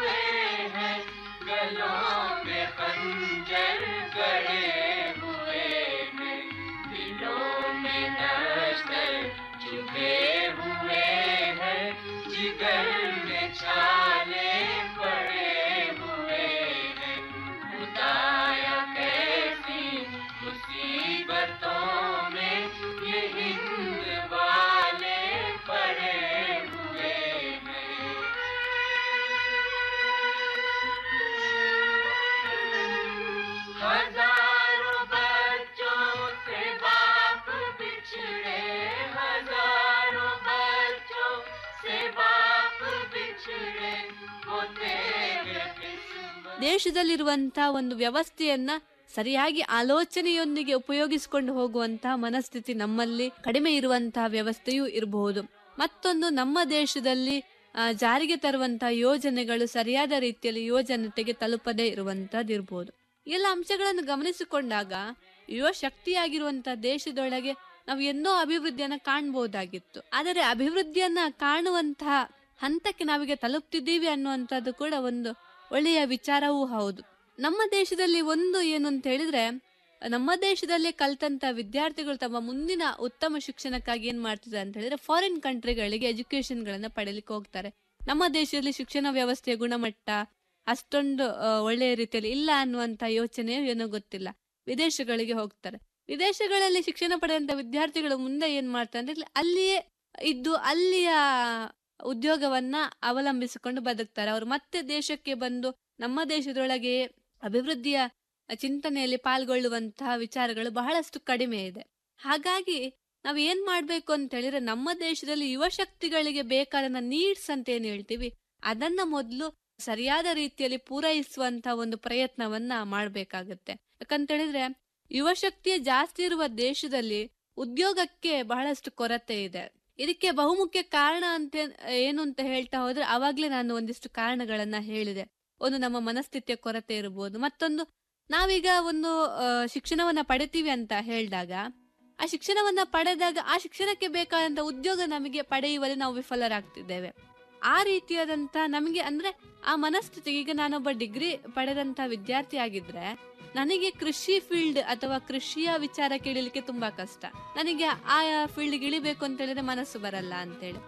ದೇಶದಲ್ಲಿರುವಂತಹ ಒಂದು ವ್ಯವಸ್ಥೆಯನ್ನ ಸರಿಯಾಗಿ ಆಲೋಚನೆಯೊಂದಿಗೆ ಉಪಯೋಗಿಸಿಕೊಂಡು ಹೋಗುವಂತಹ ಮನಸ್ಥಿತಿ ನಮ್ಮಲ್ಲಿ ಕಡಿಮೆ ಇರುವಂತಹ ವ್ಯವಸ್ಥೆಯೂ ಇರಬಹುದು ಮತ್ತೊಂದು ನಮ್ಮ ದೇಶದಲ್ಲಿ ಆ, ಜಾರಿಗೆ ತರುವಂತಹ ಯೋಜನೆಗಳು ಸರಿಯಾದ ರೀತಿಯಲ್ಲಿ ಯುವಜನತೆಗೆ ತಲುಪದೇ ಇರುವಂತಹದ್ದಿರ್ಬೋದು ಎಲ್ಲ ಅಂಶಗಳನ್ನು ಗಮನಿಸಿಕೊಂಡಾಗ ಯುವ ಶಕ್ತಿಯಾಗಿರುವಂತಹ ದೇಶದೊಳಗೆ ನಾವು ಎನ್ನೋ ಅಭಿವೃದ್ಧಿಯನ್ನ ಕಾಣಬಹುದಾಗಿತ್ತು ಆದರೆ ಅಭಿವೃದ್ಧಿಯನ್ನ ಕಾಣುವಂತಹ ಹಂತಕ್ಕೆ ನಾವೀಗ ತಲುಪ್ತಿದ್ದೀವಿ ಅನ್ನುವಂಥದ್ದು ಕೂಡ ಒಂದು ಒಳ್ಳೆಯ ವಿಚಾರವೂ ಹೌದು ನಮ್ಮ ದೇಶದಲ್ಲಿ ಒಂದು ಏನು ಅಂತ ಹೇಳಿದ್ರೆ ನಮ್ಮ ದೇಶದಲ್ಲಿ ಕಲ್ತಂತ ವಿದ್ಯಾರ್ಥಿಗಳು ತಮ್ಮ ಮುಂದಿನ ಉತ್ತಮ ಶಿಕ್ಷಣಕ್ಕಾಗಿ ಏನ್ ಮಾಡ್ತಿದ್ದಾರೆ ಅಂತ ಹೇಳಿದ್ರೆ ಫಾರಿನ್ ಕಂಟ್ರಿಗಳಿಗೆ ಎಜುಕೇಶನ್ ಗಳನ್ನ ಪಡೆಯಲಿಕ್ಕೆ ಹೋಗ್ತಾರೆ ನಮ್ಮ ದೇಶದಲ್ಲಿ ಶಿಕ್ಷಣ ವ್ಯವಸ್ಥೆಯ ಗುಣಮಟ್ಟ ಅಷ್ಟೊಂದು ಆ, ಒಳ್ಳೆಯ ರೀತಿಯಲ್ಲಿ ಇಲ್ಲ ಅನ್ನುವಂತ ಯೋಚನೆ ಏನೋ ಗೊತ್ತಿಲ್ಲ ವಿದೇಶಗಳಿಗೆ ಹೋಗ್ತಾರೆ ವಿದೇಶಗಳಲ್ಲಿ ಶಿಕ್ಷಣ ಪಡೆದಂತ ವಿದ್ಯಾರ್ಥಿಗಳು ಮುಂದೆ ಏನ್ ಮಾಡ್ತಾರೆ ಅಂದ್ರೆ ಅಲ್ಲಿಯೇ ಇದ್ದು ಅಲ್ಲಿಯ ಉದ್ಯೋಗವನ್ನ ಅವಲಂಬಿಸಿಕೊಂಡು ಬದುಕ್ತಾರೆ ಅವರು ಮತ್ತೆ ದೇಶಕ್ಕೆ ಬಂದು ನಮ್ಮ ದೇಶದೊಳಗೆ ಅಭಿವೃದ್ಧಿಯ ಚಿಂತನೆಯಲ್ಲಿ ಪಾಲ್ಗೊಳ್ಳುವಂತಹ ವಿಚಾರಗಳು ಬಹಳಷ್ಟು ಕಡಿಮೆ ಇದೆ ಹಾಗಾಗಿ ನಾವ್ ಏನ್ ಮಾಡ್ಬೇಕು ಅಂತ ಹೇಳಿದ್ರೆ ನಮ್ಮ ದೇಶದಲ್ಲಿ ಯುವ ಶಕ್ತಿಗಳಿಗೆ ಬೇಕಾದ ನೀಡ್ಸ್ ಅಂತ ಏನ್ ಹೇಳ್ತೀವಿ ಅದನ್ನ ಮೊದಲು ಸರಿಯಾದ ರೀತಿಯಲ್ಲಿ ಪೂರೈಸುವಂತ ಒಂದು ಪ್ರಯತ್ನವನ್ನ ಮಾಡ್ಬೇಕಾಗತ್ತೆ ಯಾಕಂತ ಹೇಳಿದ್ರೆ ಯುವ ಶಕ್ತಿಯ ಜಾಸ್ತಿ ಇರುವ ದೇಶದಲ್ಲಿ ಉದ್ಯೋಗಕ್ಕೆ ಬಹಳಷ್ಟು ಕೊರತೆ ಇದೆ ಇದಕ್ಕೆ ಬಹುಮುಖ್ಯ ಕಾರಣ ಅಂತ ಏನು ಅಂತ ಹೇಳ್ತಾ ಹೋದ್ರೆ ಅವಾಗ್ಲೇ ನಾನು ಒಂದಿಷ್ಟು ಕಾರಣಗಳನ್ನ ಹೇಳಿದೆ ಒಂದು ನಮ್ಮ ಮನಸ್ಥಿತಿಯ ಕೊರತೆ ಇರಬಹುದು ಮತ್ತೊಂದು ನಾವೀಗ ಒಂದು ಆ, ಶಿಕ್ಷಣವನ್ನ ಪಡಿತೀವಿ ಅಂತ ಹೇಳಿದಾಗ ಆ ಶಿಕ್ಷಣವನ್ನ ಪಡೆದಾಗ ಆ ಶಿಕ್ಷಣಕ್ಕೆ ಬೇಕಾದಂತ ಉದ್ಯೋಗ ನಮಗೆ ಪಡೆಯುವಲ್ಲಿ ನಾವು ವಿಫಲರಾಗ್ತಿದ್ದೇವೆ ಆ ರೀತಿಯಾದಂತ ನಮಗೆ ಅಂದ್ರೆ ಆ ಮನಸ್ಥಿತಿಗೆ ಈಗ ನಾನೊಬ್ಬ ಡಿಗ್ರಿ ಪಡೆದಂತ ವಿದ್ಯಾರ್ಥಿ ಆಗಿದ್ರೆ ನನಗೆ ಕೃಷಿ ಫೀಲ್ಡ್ ಅಥವಾ ಕೃಷಿಯ ವಿಚಾರ ಕೇಳಲಿಕ್ಕೆ ತುಂಬಾ ಕಷ್ಟ ನನಗೆ ಆ ಫೀಲ್ಡ್ ಇಳಿಬೇಕು ಅಂತ ಹೇಳಿದ್ರೆ ಮನಸ್ಸು ಬರಲ್ಲ ಅಂತೇಳಿ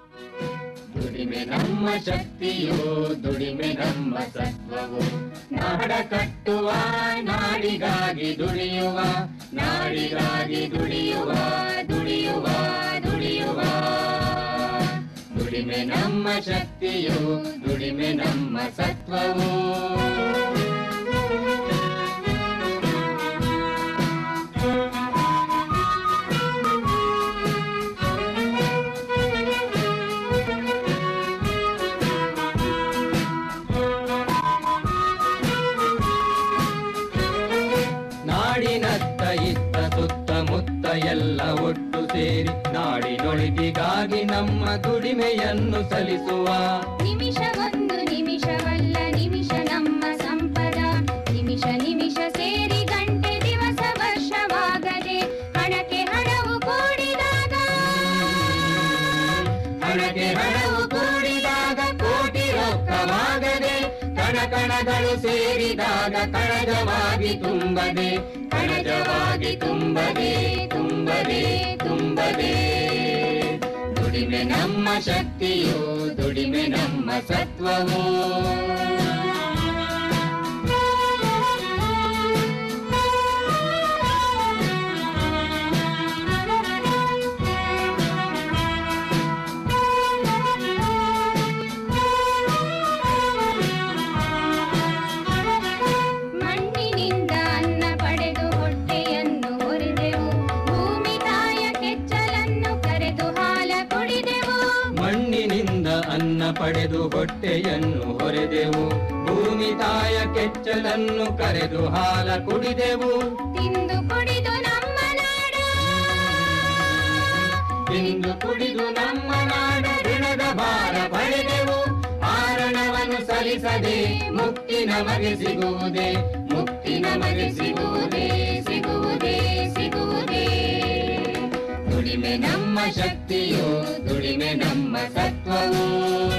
ದುಡಿಮೆ ನಮ್ಮ ಶಕ್ತಿಯು ದುಡಿಮೆ ನಮ್ಮ ಸತ್ವವು ನಾಡ ಕಟ್ಟುವ ನಾಡಿಗಾಗಿ ದುಡಿಯುವ ನಾಡಿಗಾಗಿ ದುಡಿಯುವ ದುಡಿಯುವ ದುಡಿಯುವ ದುಡಿಮೆ ನಮ್ಮ ಶಕ್ತಿಯು ದುಡಿಮೆ ನಮ್ಮ ಸತ್ವವು ನಾಡಿನತ್ತ ಇತ್ತ ಸುತ್ತಮುತ್ತ ಎಲ್ಲ ಒಟ್ಟು ಸೇರಿ ನಾಡಿನೊಳಿತಿಗಾಗಿ ನಮ್ಮ ದುಡಿಮೆಯನ್ನು ಸಲ್ಲಿಸುವ ನಿಮಿಷ ಒಂದು ನಿಮಿಷವಲ್ಲ ನಿಮಿಷ ನಮ್ಮ ಸಂಪದ ನಿಮಿಷ ನಿಮಿಷ ಸೇರಿ ಗಂಟೆ ದಿವಸ ವರ್ಷವಾಗದೆ ಹಣಕ್ಕೆ ಹಣವು ಕೂಡಿದಾಗ ಹಣಕ್ಕೆ ಹಣವು ಕೂಡಿದಾಗ ಕೋಟಿ ರೊಕ್ಕವಾಗದೆ ಕಣ ಕಣಗಳು ಸೇರಿದಾಗ ಕಣಜವಾಗಿ ತುಂಬದೆ ಕಣಜವಾಗಿ ತುಂಬದೆ ತುಂಬದೆ ತುಂಬದೆ ದುಡಿಮೆ ನಮ್ಮ ಶಕ್ತಿಯು ದುಡಿಮೆ ನಮ್ಮ ಸತ್ವವು ಮಣ್ಣಿನಿಂದ ಅನ್ನ ಪಡೆದು ಹೊಟ್ಟೆಯನ್ನು ಹೊರಿದೆವು ಭೂಮಿ ತಾಯ ಕೆಚ್ಚಲನ್ನು ಕರೆದು ಹಾಲ ಕುಡಿದೆವು ಮಣ್ಣಿನಿಂದ ಅನ್ನ ಪಡೆದು ಹೊಟ್ಟೆಯನ್ನು ಹೊರೆದೆವು ಭೂಮಿ ತಾಯ ಕೆಚ್ಚಲನ್ನು ಕರೆದು ಹಾಲ ಕುಡಿದೆವು ತಿಂದು ಕುಡಿದು ನಮ್ಮ ನಾಡ ತಿಂದು ಕುಡಿದು ನಮ್ಮ ನಾಡ ಋಣದ ಭಾರ ಪಡೆದೆವು ಆರಣವನ್ನು ಸಲ್ಲಿಸದೆ ಮುಕ್ತಿ ನಮಗೆ ಸಿಗುವುದೇ ಮುಕ್ತಿ ನಮಗೆ ಸಿಗುವುದೇ ಸಿಗುವುದೇ ಸಿಗುವುದೇ ದುಡಿಮೆ ನಮ್ಮ ಶಕ್ತಿಯು ದುಡಿಮೆ ನಮ್ಮ ಸತ್ವವು